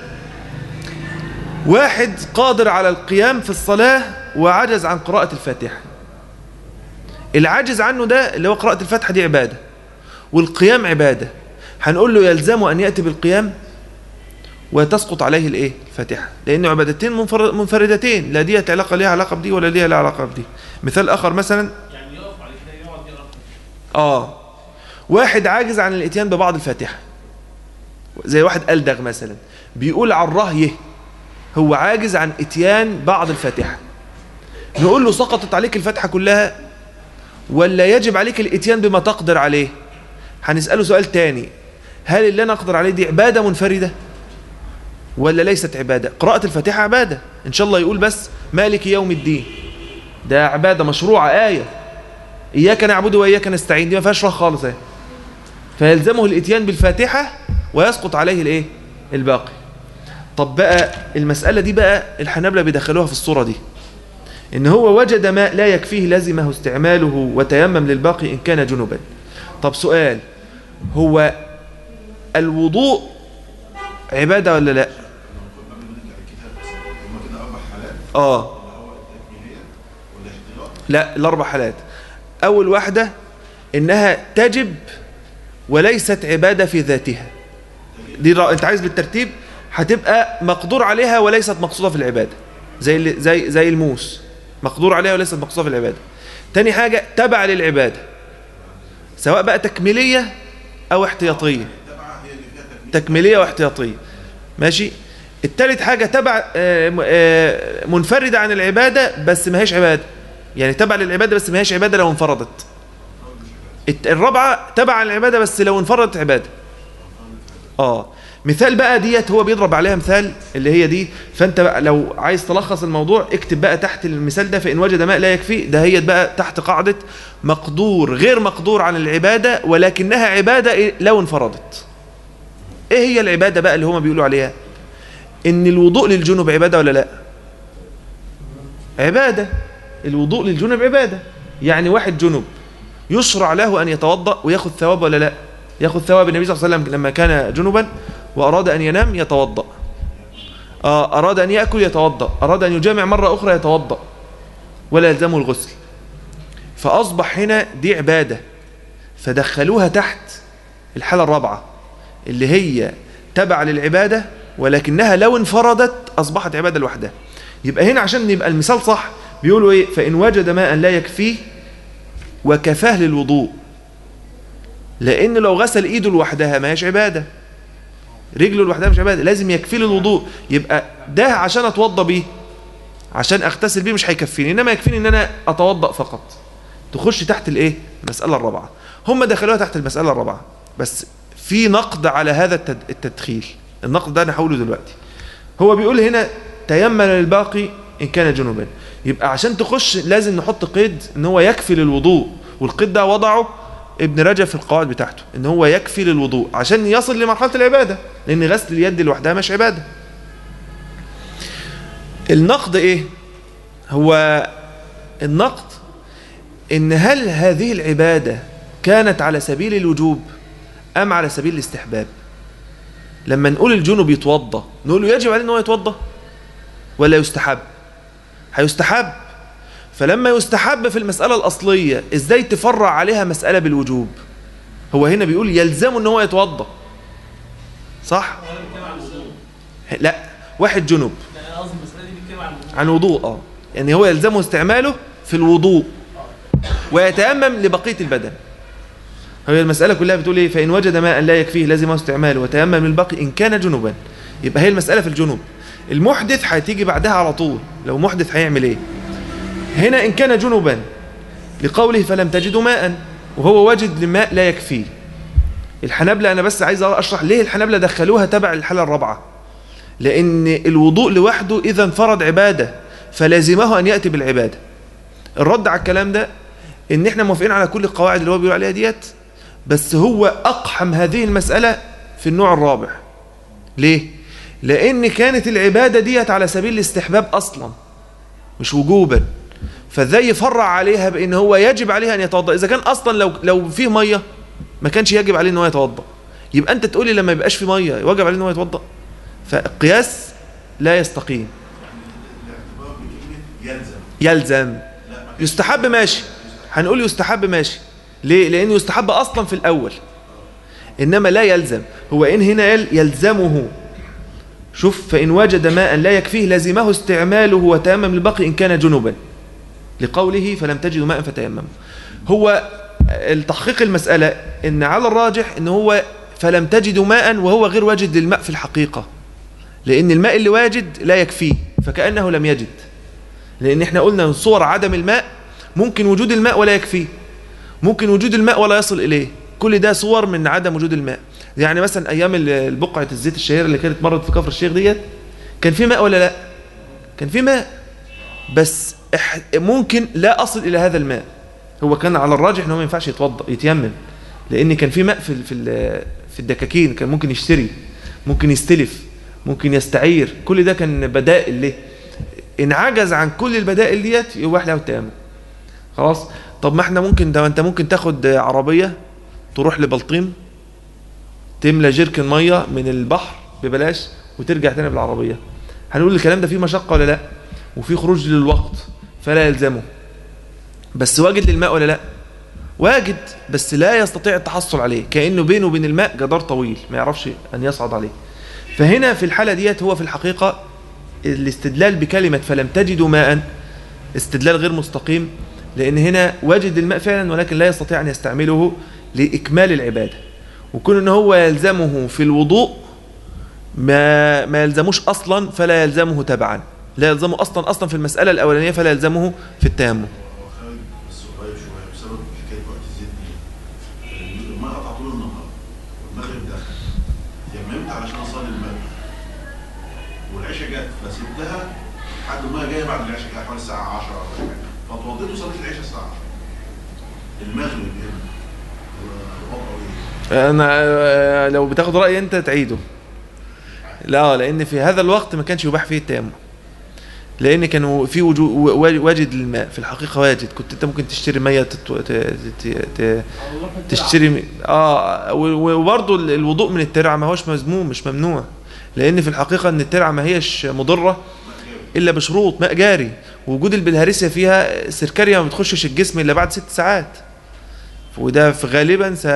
واحد قادر على القيام في الصلاة وعجز عن قراءة الفاتحة العجز عنه ده اللي هو قراءة الفاتحة دي عبادة والقيام عبادة هنقول له يلزمه أن يأتي بالقيام وتسقط عليه الايه الفاتحة لأنه عبادتين منفر- منفردتين لا دي علاقة ليها علاقة بدي ولا ليها علاقة بدي مثال آخر مثلا يعني يقف على كده يقعد يقرا آه واحد عاجز عن الاتيان ببعض الفاتحة زي واحد ألدغ مثلا بيقول على الرهيه هو عاجز عن اتيان بعض الفاتحة نقول له سقطت عليك الفاتحة كلها ولا يجب عليك الاتيان بما تقدر عليه هنسأله سؤال تاني هل اللي أنا أقدر عليه دي عبادة منفردة ولا ليست عبادة قراءة الفاتحة عبادة إن شاء الله يقول بس مالك يوم الدين ده عبادة مشروعة آية إياك نعبد وإياك نستعين دي ما فيهاش راه خالص اهي فيلزمه الاتيان بالفاتحة ويسقط عليه الايه الباقي طب بقى المسألة دي بقى الحنابلة بيدخلوها في الصورة دي إن هو وجد ماء لا يكفيه لزمه استعماله وتيمم للباقي إن كان جنبا طب سؤال هو الوضوء عبادة ولا لا قبل ما نرجع للكتاب بس هما كده اربع حالات آه اللي هو التكميليه والاحتياط لا الأربع حالات أول واحدة إنها تجب وليست عبادة في ذاتها دي رأ... أنت عايز بالترتيب هتبقى مقدور عليها وليست مقصودة في العبادة زي اللي... زي زي الموس مقدور عليها وليست مقصودة في العبادة تاني حاجة تبع للعبادة سواء بقى تكميلية أو احتياطية التبعه هي اللي فيها تكميلية واحتياطية ماشي التالت حاجة تبع آه، م- آه، منفردة عن العبادة بس ما هيش عبادة يعني تبع للعبادة بس ما هيش عبادة لو انفردت الت- الرابعة تبع العبادة بس لو انفردت عبادة اه مثال بقى ديت هو بيضرب عليها مثال اللي هي دي فانت بقى لو عايز تلخص الموضوع اكتب بقى تحت المثال ده فإن وجد ماء لا يكفي ده هي بقى تحت قاعدة مقدور غير مقدور عن العبادة ولكنها عبادة إيه؟ لو انفردت ايه هي العبادة بقى اللي هما بيقولوا عليها ان الوضوء للجنوب عبادة ولا لا عبادة الوضوء للجنوب عبادة يعني واحد جنوب يشرع له أن يتوضأ وياخذ ثواب ولا لا ياخذ ثواب النبي صلى الله عليه وسلم لما كان جنبا وأراد أن ينام يتوضأ آه، أراد أن يأكل يتوضأ أراد أن يجامع مرة أخرى يتوضأ ولا يلزمه الغسل فأصبح هنا دي عبادة فدخلوها تحت الحالة الرابعة اللي هي تبع للعبادة ولكنها لو انفردت أصبحت عبادة لوحدها يبقى هنا عشان يبقى المثال صح بيقولوا إيه فإن وجد ماء لا يكفيه وكفاه للوضوء لأن لو غسل إيده لوحدها ما هيش عبادة رجله لوحدها مش عبادة لازم يكفي للوضوء يبقى ده عشان أتوضى بيه عشان أغتسل بيه مش هيكفيني إنما يكفيني إن أنا أتوضأ فقط تخش تحت الإيه المسألة الرابعة هم دخلوها تحت المسألة الرابعة بس في نقد على هذا التد- التدخيل النقد ده أنا هقوله دلوقتي هو بيقول هنا تيمم للباقي إن كان جنوبا يبقى عشان تخش لازم نحط قيد ان هو يكفي للوضوء والقيد ده وضعه ابن رجب في القواعد بتاعته ان هو يكفي للوضوء عشان يصل لمرحلة العبادة لان غسل اليد لوحدها مش عبادة النقد ايه هو النقد ان هل هذه العبادة كانت على سبيل الوجوب ام على سبيل الاستحباب لما نقول الجنوب يتوضى نقول له يجب عليه ان هو يتوضى ولا يستحب هيستحب فلما يستحب في المسألة الأصلية إزاي تفرع عليها مسألة بالوجوب هو هنا بيقول يلزم ان هو يتوضى صح ولا بيتكلم عن الوضوء لا واحد جنوب لا انا قصدي المساله دي بيتكلم عن الوضوء عن وضوء اه يعني هو يلزمه استعماله في الوضوء ويتيمم لبقية البدن هي المسألة كلها بتقول ايه فإن وجد ماء لا يكفيه لازم استعماله وتيمم للباقي إن كان جنوبا يبقى هي المسألة في الجنوب المحدث هتيجي بعدها على طول لو محدث هيعمل ايه هنا إن كان جنوبا لقوله فلم تجدوا ماء وهو وجد الماء لا يكفيه الحنابلة أنا بس عايز أشرح ليه الحنابلة دخلوها تبع الحالة الرابعة لأن الوضوء لوحده إذا انفرد عبادة فلازمه أن يأتي بالعبادة الرد على الكلام ده إن إحنا موافقين على كل القواعد اللي هو بيقول عليها ديت بس هو أقحم هذه المسألة في النوع الرابع ليه؟ لأن كانت العبادة ديت على سبيل الاستحباب أصلا مش وجوبا فازاي يفرع عليها بأن هو يجب عليها أن يتوضأ إذا كان أصلا لو لو فيه مية ما كانش يجب عليه أن هو يتوضأ يبقى أنت تقولي لما يبقاش فيه مية واجب عليه أن هو يتوضأ فالقياس لا يستقيم الاعتبار بكلمة يلزم يلزم لا ما كانش يستحب ماشي هنقول يستحب ماشي ليه لانه يستحب اصلا في الاول انما لا يلزم هو ان هنا قال يلزمه شوف فان وجد ماء لا يكفيه لزمه استعماله وتيمم الباقي ان كان جنبا لقوله فلم تجدوا ماء فتيمموا هو التحقيق المسألة ان على الراجح ان هو فلم تجدوا ماء وهو غير واجد للماء في الحقيقة لان الماء اللي واجد لا يكفيه فكأنه لم يجد لان احنا قلنا من صور عدم الماء ممكن وجود الماء ولا يكفيه ممكن وجود الماء ولا يصل اليه كل ده صور من عدم وجود الماء يعني مثلا ايام ال- البقعه الزيت الشهيره اللي كانت مرت في كفر الشيخ ديت كان في ماء ولا لا كان في ماء بس إح- ممكن لا اصل الى هذا الماء هو كان على الراجح ان هو ما ينفعش يتوضا يتيمم لان كان في ماء في ال- في ال- في الدكاكين كان ممكن يشتري ممكن يستلف ممكن يستعير كل ده كان بدائل ليه ان عجز عن كل البدائل ديت يباح له التيمم خلاص طب ما احنا ممكن ده انت ممكن تاخد عربيه تروح لبلطيم تملى جيركن ميه من البحر ببلاش وترجع تاني بالعربيه هنقول الكلام ده فيه مشقه ولا لا وفيه خروج للوقت فلا يلزمه بس واجد للماء ولا لا واجد بس لا يستطيع التحصل عليه كانه بينه وبين الماء جدار طويل ما يعرفش ان يصعد عليه فهنا في الحاله ديت هو في الحقيقه الاستدلال بكلمة فلم تجدوا ماء استدلال غير مستقيم لأن هنا وجد الماء فعلا ولكن لا يستطيع أن يستعمله لإكمال العبادة وكون أنه هو يلزمه في الوضوء ما ما يلزموش اصلا فلا يلزمه تبعا لا يلزمه اصلا اصلا في المساله الاولانيه فلا يلزمه في التيمم هو خالد بس قريب شويه بسبب حكايه وقت الزيت دي الماء قطع طول النهار والمغرب دخل تيممت علشان اصلي المغرب والعشاء جت فسبتها لحد ما جايه بعد العشاء كده حوالي الساعه 10 ولا حاجه فاتوضيت وصليت العشاء الساعه 10 المغرب هنا وضعه ايه؟ انا آه، لو بتاخد رايي انت تعيده لا لان في هذا الوقت ما كانش يباح فيه التيمم لان كانوا في وجو- واجد للماء في الحقيقه واجد كنت انت ممكن تشتري ميه تت... ت... ت... ت... تشتري م- اه و- وبرضه ال- الوضوء من الترعه ما هوش مذموم مش ممنوع لان في الحقيقه ان الترعه ما هيش مضره الا بشروط ماء جاري وجود البلهارسيا فيها السركاريا ما بتخشش الجسم الا بعد ست ساعات وده في غالبا س-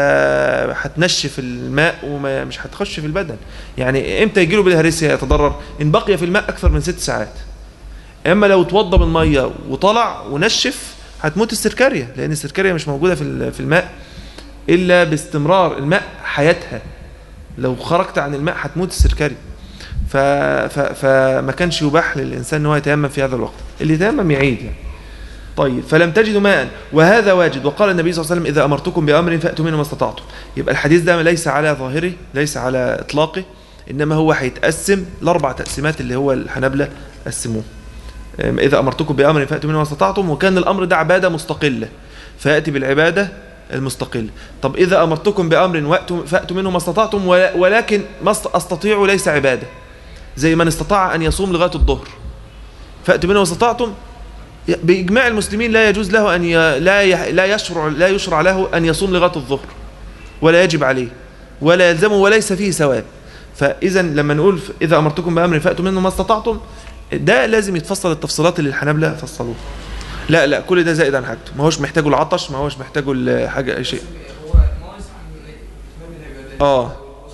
هتنشف الماء ومش هتخش في البدن يعني امتى يجيله بالهرسيا يتضرر ان بقي في الماء اكثر من ست ساعات اما لو اتوضى بالميه وطلع ونشف هتموت السركاريا لان السركاريا مش موجوده في ال- في الماء الا باستمرار الماء حياتها لو خرجت عن الماء هتموت السركاريا ف... ف... فما كانش يباح للانسان ان هو يتيمم في هذا الوقت اللي يتيمم يعيد يعني طيب فلم تجدوا ماء وهذا واجد وقال النبي صلى الله عليه وسلم إذا أمرتكم بأمر فأتوا منه ما استطعتم يبقى الحديث ده ليس على ظاهره ليس على إطلاقه إنما هو هيتقسم الأربع تقسيمات اللي هو الحنابلة قسموه أم، إذا أمرتكم بأمر فأتوا منه ما استطعتم وكان الأمر ده عبادة مستقلة فيأتي بالعبادة المستقلة طب إذا أمرتكم بأمر وأتوا- فأتوا منه ما استطعتم ولا- ولكن ما است- أستطيع ليس عبادة زي من استطاع أن يصوم لغاية الظهر فأتوا منه ما استطعتم بإجماع المسلمين لا يجوز له أن ي... لا ي... لا يشرع لا يشرع له أن يصوم لغاية الظهر ولا يجب عليه ولا يلزمه وليس فيه ثواب فإذا لما نقول ف- إذا أمرتكم بأمر فأتوا منه ما استطعتم ده لازم يتفصل التفصيلات اللي الحنابلة فصلوها لا لا كل ده زائد عن حاجته ما هوش محتاجه العطش ما هوش محتاجه ال- حاجة أي شيء هو ناقص عن باب العبادات اه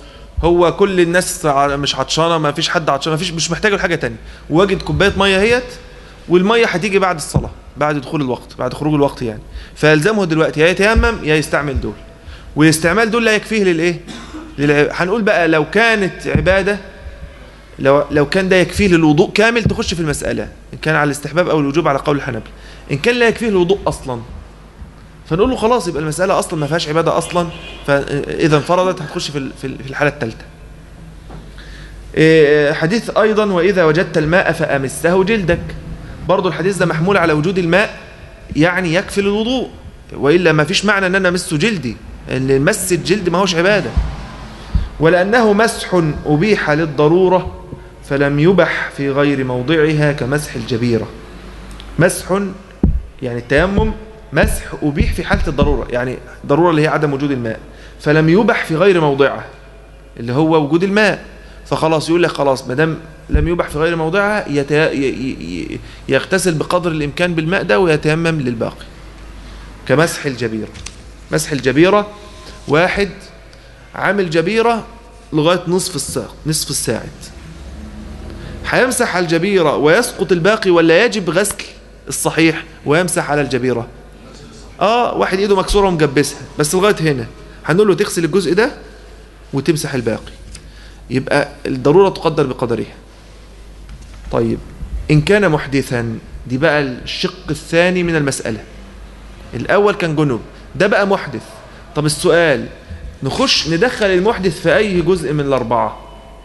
هو كل الناس ع- مش عطشانه ما فيش حد عطشان ما فيش مش محتاج لحاجه تانية واجد كوبايه ميه اهيت والميه هتيجي بعد الصلاه بعد دخول الوقت بعد خروج الوقت يعني فيلزمه دلوقتي يا يتيمم يا يستعمل دول والاستعمال دول لا يكفيه للايه للع... هنقول بقى لو كانت عباده لو لو كان ده يكفيه للوضوء كامل تخش في المساله ان كان على الاستحباب او الوجوب على قول الحنابلة ان كان لا يكفيه الوضوء اصلا فنقول له خلاص يبقى المسألة أصلا ما فيهاش عبادة أصلا فإذا انفردت هتخش في ال- في ال- في الحالة الثالثة إيه، حديث أيضا وإذا وجدت الماء فأمسه جلدك برضو الحديث ده محمول على وجود الماء يعني يكفي للوضوء وإلا ما فيش معنى أن أنا أمسه جلدي أن مس الجلد ما هوش عبادة ولأنه مسح أبيح للضرورة فلم يبح في غير موضعها كمسح الجبيرة مسح يعني التيمم مسح أبيح في حالة الضرورة يعني ضرورة اللي هي عدم وجود الماء فلم يبح في غير موضعه اللي هو وجود الماء فخلاص يقول لك خلاص ما دام لم يبح في غير موضعها يتي... ي... ي... يغتسل بقدر الإمكان بالماء ده ويتيمم للباقي كمسح الجبيرة مسح الجبيرة واحد عامل جبيرة لغاية نصف الساق نصف الساعد هيمسح على الجبيرة ويسقط الباقي ولا يجب غسل الصحيح ويمسح على الجبيرة اه واحد ايده مكسوره ومجبسها بس لغايه هنا هنقول له تغسل الجزء ده وتمسح الباقي يبقى الضروره تقدر بقدرها طيب ان كان محدثا دي بقى الشق الثاني من المساله الاول كان جنوب ده بقى محدث طب السؤال نخش ندخل المحدث في اي جزء من الاربعه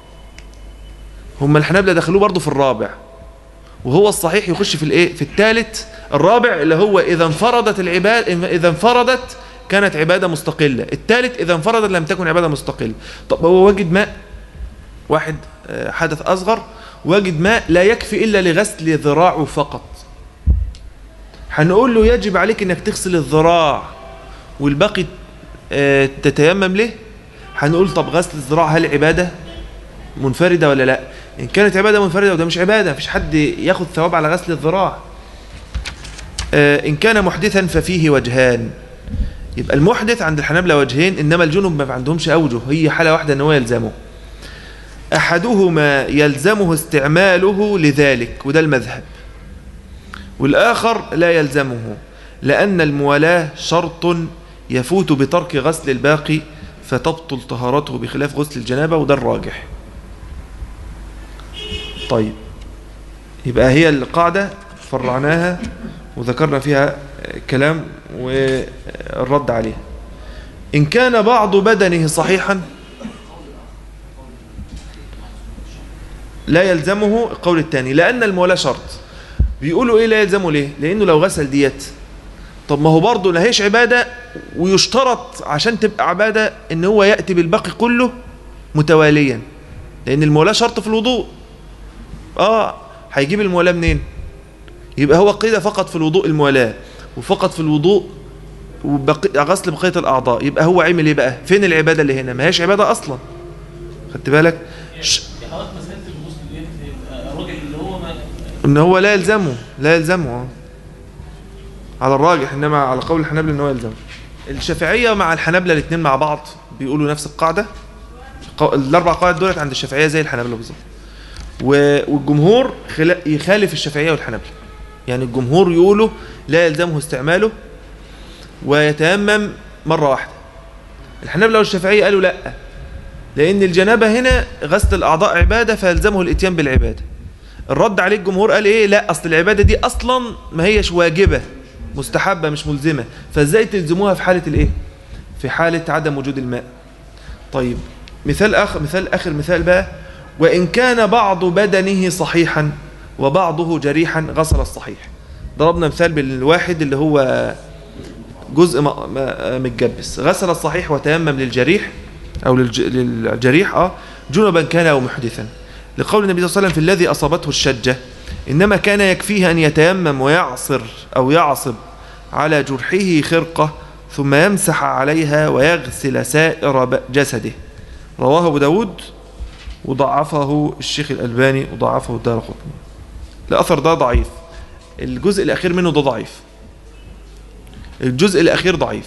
هم الحنابلة دخلوه برضه في الرابع وهو الصحيح يخش في الايه في الثالث الرابع اللي هو اذا انفردت العباده اذا انفردت كانت عباده مستقله الثالث اذا انفردت لم تكن عباده مستقله طب هو وجد ماء واحد آه، حدث اصغر وجد ماء لا يكفي الا لغسل ذراعه فقط هنقول له يجب عليك انك تغسل الذراع والباقي آه، تتيمم له هنقول طب غسل الذراع هل عباده منفرده ولا لا ان كانت عباده منفرده وده مش عباده مفيش حد ياخد ثواب على غسل الذراع آه، ان كان محدثا ففيه وجهان يبقى المحدث عند الحنابلة وجهين انما الجنب ما عندهمش اوجه هي حاله واحده ان هو يلزمه احدهما يلزمه استعماله لذلك وده المذهب والاخر لا يلزمه لان الموالاه شرط يفوت بترك غسل الباقي فتبطل طهارته بخلاف غسل الجنابه وده الراجح طيب يبقى هي القاعدة فرعناها وذكرنا فيها كلام والرد عليها إن كان بعض بدنه صحيحا لا يلزمه القول الثاني لأن المولاة شرط بيقولوا إيه لا يلزمه ليه لأنه لو غسل ديت طب ما هو برضه لا هيش عبادة ويشترط عشان تبقى عبادة إن هو يأتي بالباقي كله متواليا لأن المولاة شرط في الوضوء آه هيجيب المولاة منين يبقى هو قيد فقط في الوضوء المولاة وفقط في الوضوء وبقي غسل بقية الأعضاء يبقى هو عمل إيه بقى فين العبادة اللي هنا ما هيش عبادة أصلا خدت بالك ش... يا حضرتك مسألة الغسل ديت يبقى الراجل اللي هو ما ان هو لا يلزمه لا يلزمه آه. على الراجح انما على قول الحنابلة ان هو يلزمه الشافعية مع الحنابلة الاثنين مع بعض بيقولوا نفس القاعدة قو- الاربع قواعد دولت عند الشافعية زي الحنابلة بالظبط و- والجمهور خلا- يخالف الشافعية والحنابلة يعني الجمهور يقولوا لا يلزمه استعماله ويتيمم مرة واحدة الحنابلة والشافعية قالوا لا لأن الجنابة هنا غسل الأعضاء عبادة فيلزمه الإتيان بالعبادة الرد عليه الجمهور قال ايه لا اصل العباده دي اصلا ما هيش واجبه مستحبه مش ملزمه فازاي تلزموها في حاله الايه في حاله عدم وجود الماء طيب مثال اخر مثال اخر مثال بقى وان كان بعض بدنه صحيحا وبعضه جريحا غسل الصحيح ضربنا مثال بالواحد اللي هو جزء م- م- متجبس غسل الصحيح وتيمم للجريح او للج- للجريح اه جنبا كان او محدثا لقول النبي صلى الله عليه وسلم في الذي أصابته الشجة إنما كان يكفيه أن يتيمم ويعصر أو يعصب على جرحه خرقة ثم يمسح عليها ويغسل سائر ب- جسده رواه أبو داود وضعفه الشيخ الألباني وضعفه الدار قطني الأثر ده ضعيف الجزء الأخير منه ده ضعيف الجزء الأخير ضعيف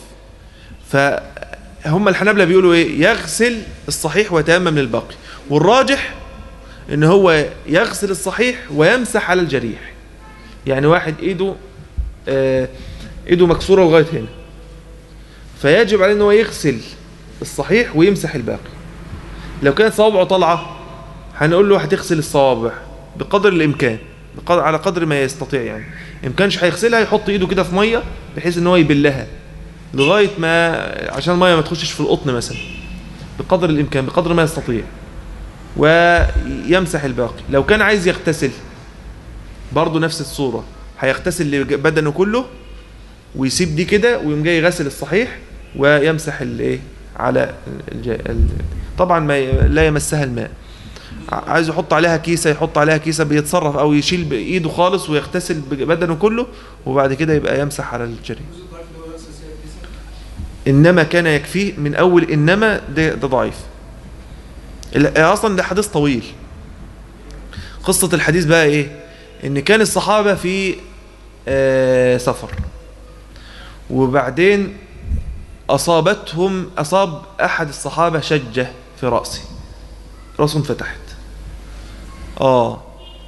فهم الحنابلة بيقولوا إيه يغسل الصحيح ويتيمم للباقي والراجح ان هو يغسل الصحيح ويمسح على الجريح يعني واحد ايده آه ايده مكسوره لغايه هنا فيجب عليه ان هو يغسل الصحيح ويمسح الباقي لو كانت صوابعه طالعه هنقول له هتغسل الصوابع بقدر الامكان بقدر على قدر ما يستطيع يعني ان كانش هيغسلها يحط ايده كده في ميه بحيث ان هو يبلها لغايه ما عشان الميه ما تخشش في القطن مثلا بقدر الامكان بقدر ما يستطيع ويمسح الباقي لو كان عايز يغتسل برضه نفس الصورة هيغتسل بدنه كله ويسيب دي كده ويقوم جاي غسل الصحيح ويمسح الايه على الج... ال... طبعا ما ي... لا يمسها الماء ع- عايز يحط عليها كيسة يحط عليها كيسة بيتصرف او يشيل بايده خالص ويغتسل بدنه كله وبعد كده يبقى يمسح على الجري انما كان يكفيه من اول انما ده, ده ضعيف ال- اصلا ده حديث طويل قصة الحديث بقى ايه ان كان الصحابة في آه، سفر وبعدين اصابتهم اصاب احد الصحابة شجة في رأسه رأسه انفتحت اه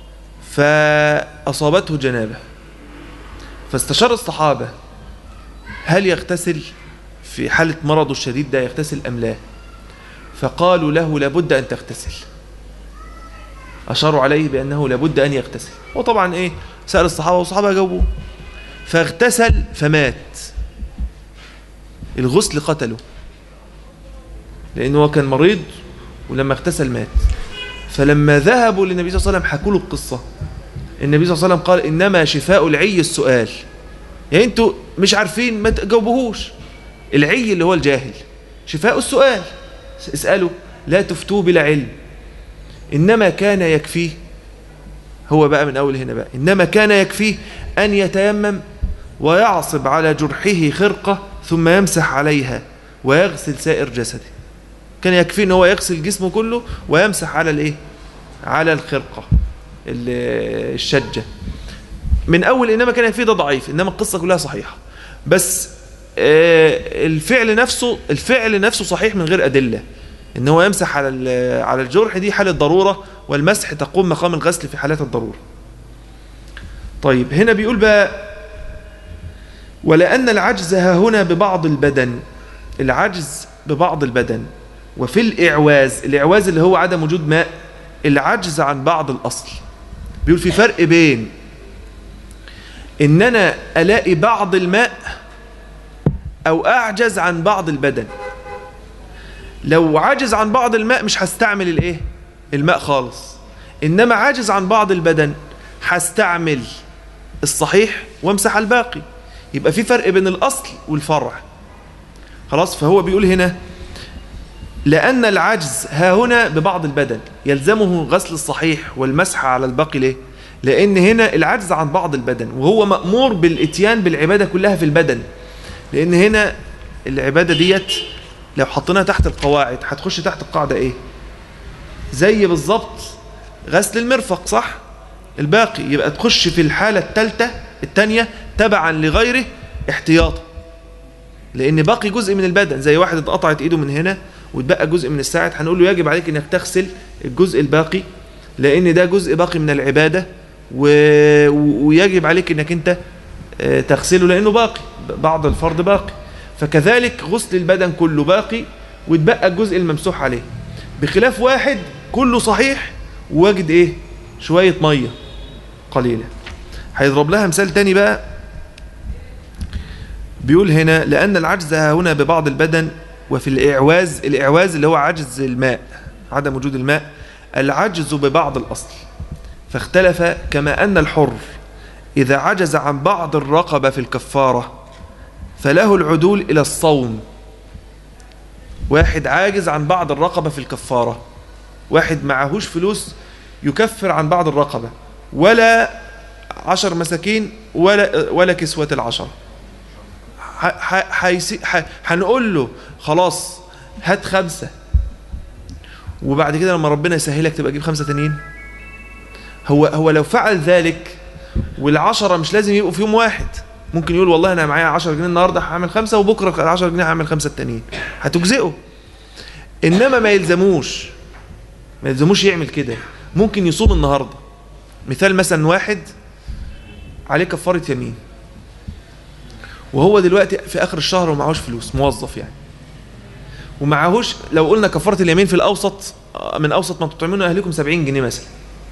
فاصابته جنابة فاستشار الصحابة هل يغتسل في حالة مرضه الشديد ده يغتسل ام لا فقالوا له لابد أن تغتسل أشاروا عليه بأنه لابد أن يغتسل وطبعا إيه سأل الصحابة والصحابة جاوبوه فاغتسل فمات الغسل قتله لأنه هو كان مريض ولما اغتسل مات فلما ذهبوا للنبي صلى الله عليه وسلم حكوا له القصة النبي صلى الله عليه وسلم قال إنما شفاء العي السؤال يعني انتوا مش عارفين ما تجاوبوهوش العي اللي هو الجاهل شفاء السؤال اسألوا لا تفتوه بلا علم إنما كان يكفيه هو بقى من أول هنا بقى إنما كان يكفيه أن يتيمم ويعصب على جرحه خرقة ثم يمسح عليها ويغسل سائر جسده كان يكفيه ان هو يغسل جسمه كله ويمسح على الايه على الخرقة ال- الشجة من اول انما كان يكفيه ده ضعيف انما القصة كلها صحيحة بس آه، الفعل نفسه الفعل نفسه صحيح من غير أدلة ان هو يمسح على ال- على الجرح دي حالة ضرورة والمسح تقوم مقام الغسل في حالات الضرورة طيب هنا بيقول بقى ولأن العجز ها هنا ببعض البدن العجز ببعض البدن وفي الإعواز الإعواز اللي هو عدم وجود ماء العجز عن بعض الأصل بيقول في فرق بين إن أنا ألاقي بعض الماء أو أعجز عن بعض البدن لو عاجز عن بعض الماء مش هستعمل الايه الماء خالص انما عاجز عن بعض البدن هستعمل الصحيح وامسح الباقي يبقى في فرق بين الاصل والفرع خلاص فهو بيقول هنا لأن العجز ها هنا ببعض البدن يلزمه غسل الصحيح والمسح على الباقي ليه لأن هنا العجز عن بعض البدن وهو مأمور بالاتيان بالعبادة كلها في البدن لأن هنا العبادة ديت لو حطيناها تحت القواعد هتخش تحت القاعدة ايه زي بالظبط غسل المرفق صح الباقي يبقى تخش في الحالة الثالثة الثانية تبعا لغيره احتياطا لان باقي جزء من البدن زي واحد اتقطعت ايده من هنا واتبقى جزء من الساعد هنقول له يجب عليك انك تغسل الجزء الباقي لان ده جزء باقي من العبادة و... ويجب عليك انك انت آه، تغسله لانه باقي بعض الفرض باقي فكذلك غسل البدن كله باقي واتبقى الجزء الممسوح عليه بخلاف واحد كله صحيح وواجد ايه شوية مية قليلة هيضرب لها مثال تاني بقى بيقول هنا لأن العجز ها هنا ببعض البدن وفي الإعواز الإعواز اللي هو عجز الماء عدم وجود الماء العجز ببعض الأصل فاختلف كما أن الحر إذا عجز عن بعض الرقبة في الكفارة فله العدول إلى الصوم واحد عاجز عن بعض الرقبة في الكفارة واحد معهوش فلوس يكفر عن بعض الرقبة ولا عشر مساكين ولا ولا كسوة العشرة ح- ح- حيسي- ح- هنقول له خلاص هات خمسة وبعد كده لما ربنا يسهلك تبقى تجيب خمسة تانيين هو هو لو فعل ذلك والعشرة مش لازم يبقوا في يوم واحد ممكن يقول والله انا معايا 10 جنيه النهارده هعمل خمسه وبكره ال 10 جنيه هعمل خمسه التانيين هتجزئه انما ما يلزموش ما يلزموش يعمل كده ممكن يصوم النهارده مثال مثلا واحد عليه كفاره يمين وهو دلوقتي في اخر الشهر ومعهوش فلوس موظف يعني ومعهوش لو قلنا كفاره اليمين في الاوسط آه، من اوسط ما تطعمون اهلكم 70 جنيه مثلا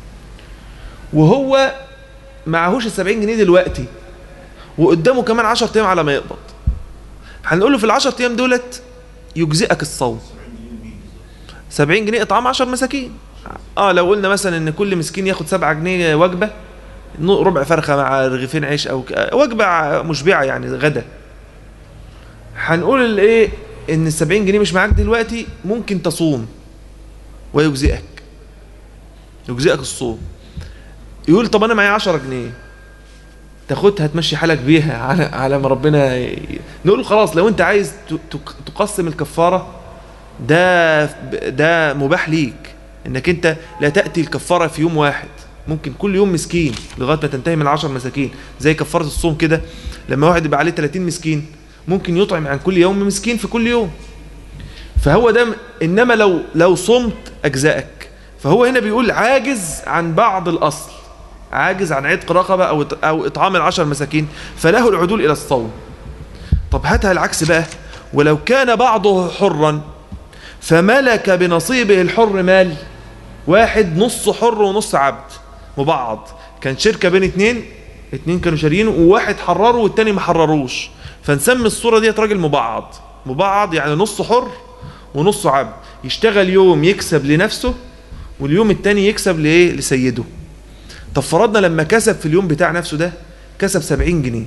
وهو معهوش ال 70 جنيه دلوقتي وقدامه كمان 10 ايام على ما يقبض هنقول له في ال 10 ايام دولت يجزئك الصوم 70 جنيه اطعام 10 مساكين اه لو قلنا مثلا ان كل مسكين ياخد 7 جنيه وجبه نو- ربع فرخه مع رغيفين عيش او ك- آه، وجبه ع- مشبعه يعني غدا هنقول الايه ان ال 70 جنيه مش معاك دلوقتي ممكن تصوم ويجزئك يجزئك الصوم يقول طب انا معايا 10 جنيه تاخدها تمشي حالك بيها على على ما ربنا ي... نقول له خلاص لو انت عايز ت- تق- تقسم الكفاره ده ده مباح ليك انك انت لا تاتي الكفاره في يوم واحد ممكن كل يوم مسكين لغايه ما تنتهي من العشر مساكين زي كفاره الصوم كده لما واحد يبقى عليه 30 مسكين ممكن يطعم عن كل يوم مسكين في كل يوم فهو ده م- انما لو لو صمت اجزائك فهو هنا بيقول عاجز عن بعض الاصل عاجز عن عتق رقبه او إط- او اطعام العشر مساكين فله العدول الى الصوم طب هاتها العكس بقى ولو كان بعضه حرا فملك بنصيبه الحر مال واحد نص حر ونص عبد مبعض كان شركه بين اتنين اتنين كانوا شاريين وواحد حرره والتاني ما حرروش فنسمي الصوره ديت راجل مبعض مبعض يعني نص حر ونص عبد يشتغل يوم يكسب لنفسه واليوم التاني يكسب لايه لسيده طب فرضنا لما كسب في اليوم بتاع نفسه ده كسب 70 جنيه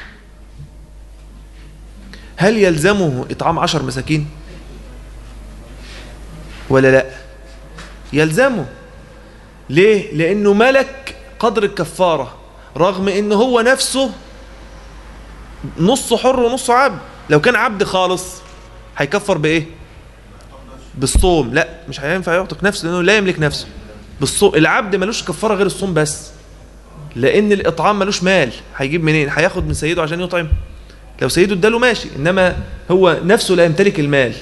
هل يلزمه إطعام عشر مساكين ولا لا يلزمه ليه لأنه ملك قدر الكفارة رغم أنه هو نفسه نص حر ونص عبد لو كان عبد خالص هيكفر بإيه بالصوم لا مش هينفع يعتق نفسه لأنه لا يملك نفسه بالصوم العبد ملوش كفارة غير الصوم بس لأن الإطعام ملوش مال هيجيب منين هياخد من سيده عشان يطعم لو سيده اداله ماشي انما هو نفسه لا يمتلك المال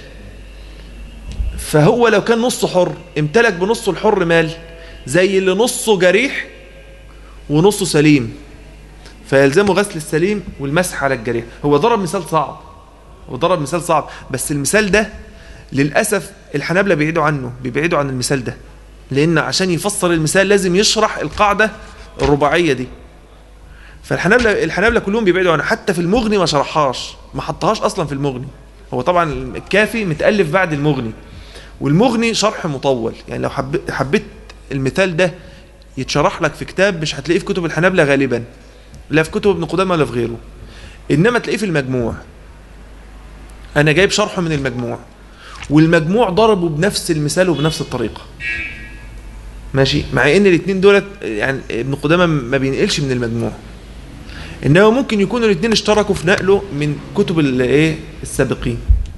فهو لو كان نصه حر امتلك بنصه الحر مال زي اللي نصه جريح ونصه سليم فيلزمه غسل السليم والمسح على الجريح هو ضرب مثال صعب هو ضرب مثال صعب بس المثال ده للأسف الحنابلة بيبعدوا عنه بيبعدوا عن المثال ده لان عشان يفسر المثال لازم يشرح القاعده الرباعيه دي فالحنابلة الحنابلة كلهم بيبعدوا عنها حتى في المغني ما شرحهاش ما حطهاش اصلا في المغني هو طبعا الكافي متالف بعد المغني والمغني شرح مطول يعني لو حب حبيت المثال ده يتشرح لك في كتاب مش هتلاقيه في كتب الحنابلة غالبا لا في كتب ابن قدامه ولا في غيره انما تلاقيه في المجموع انا جايب شرحه من المجموع والمجموع ضربه بنفس المثال وبنفس الطريقه ماشي مع ان الاثنين دولت يعني ابن قدامه ما بينقلش من المجموع انما ممكن يكونوا الاثنين اشتركوا في نقله من كتب الايه السابقين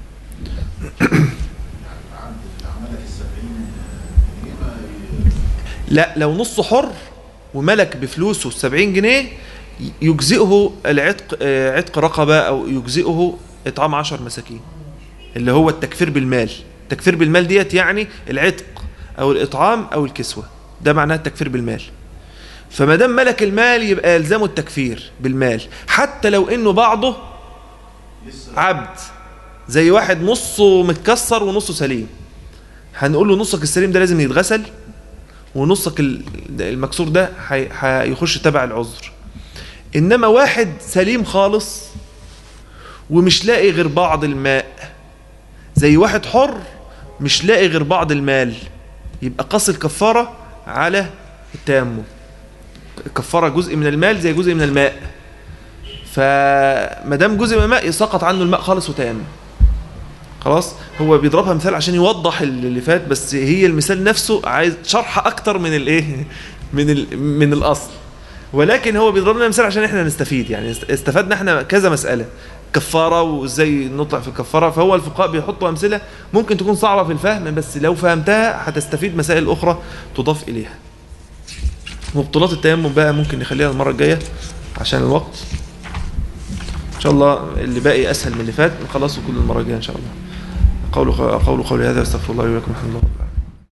عملك السبعين جنيه ما ي- لا لو نصه حر وملك بفلوسه 70 جنيه يجزئه العتق آه، عتق رقبة أو يجزئه إطعام عشر مساكين اللي هو التكفير بالمال التكفير بالمال ديت يعني العتق أو الإطعام أو الكسوة ده معناه التكفير بالمال فما دام ملك المال يبقى يلزمه التكفير بالمال حتى لو إنه بعضه عبد زي واحد نصه متكسر ونصه سليم هنقول له نصك السليم ده لازم يتغسل ونصك ال- المكسور ده هي- هيخش تبع العذر انما واحد سليم خالص ومش لاقي غير بعض الماء زي واحد حر مش لاقي غير بعض المال يبقى قص الكفارة على التيمم الكفارة جزء من المال زي جزء من الماء فما دام جزء من الماء يسقط عنه الماء خالص وتيمم خلاص هو بيضربها مثال عشان يوضح اللي فات بس هي المثال نفسه عايز شرح اكتر من الايه من ال من الاصل ولكن هو بيضرب لنا مثال عشان احنا نستفيد يعني است- استفدنا احنا كذا مسألة كفارة وازاي نطلع في الكفارة فهو الفقهاء بيحطوا امثلة ممكن تكون صعبة في الفهم بس لو فهمتها هتستفيد مسائل اخرى تضاف اليها مبطلات التيمم بقى ممكن نخليها المرة الجاية عشان الوقت ان شاء الله اللي باقي اسهل من اللي فات نخلصه كل المرة الجاية ان شاء الله قولوا قولوا قولي هذا استغفر الله لي ولكم الحمد لله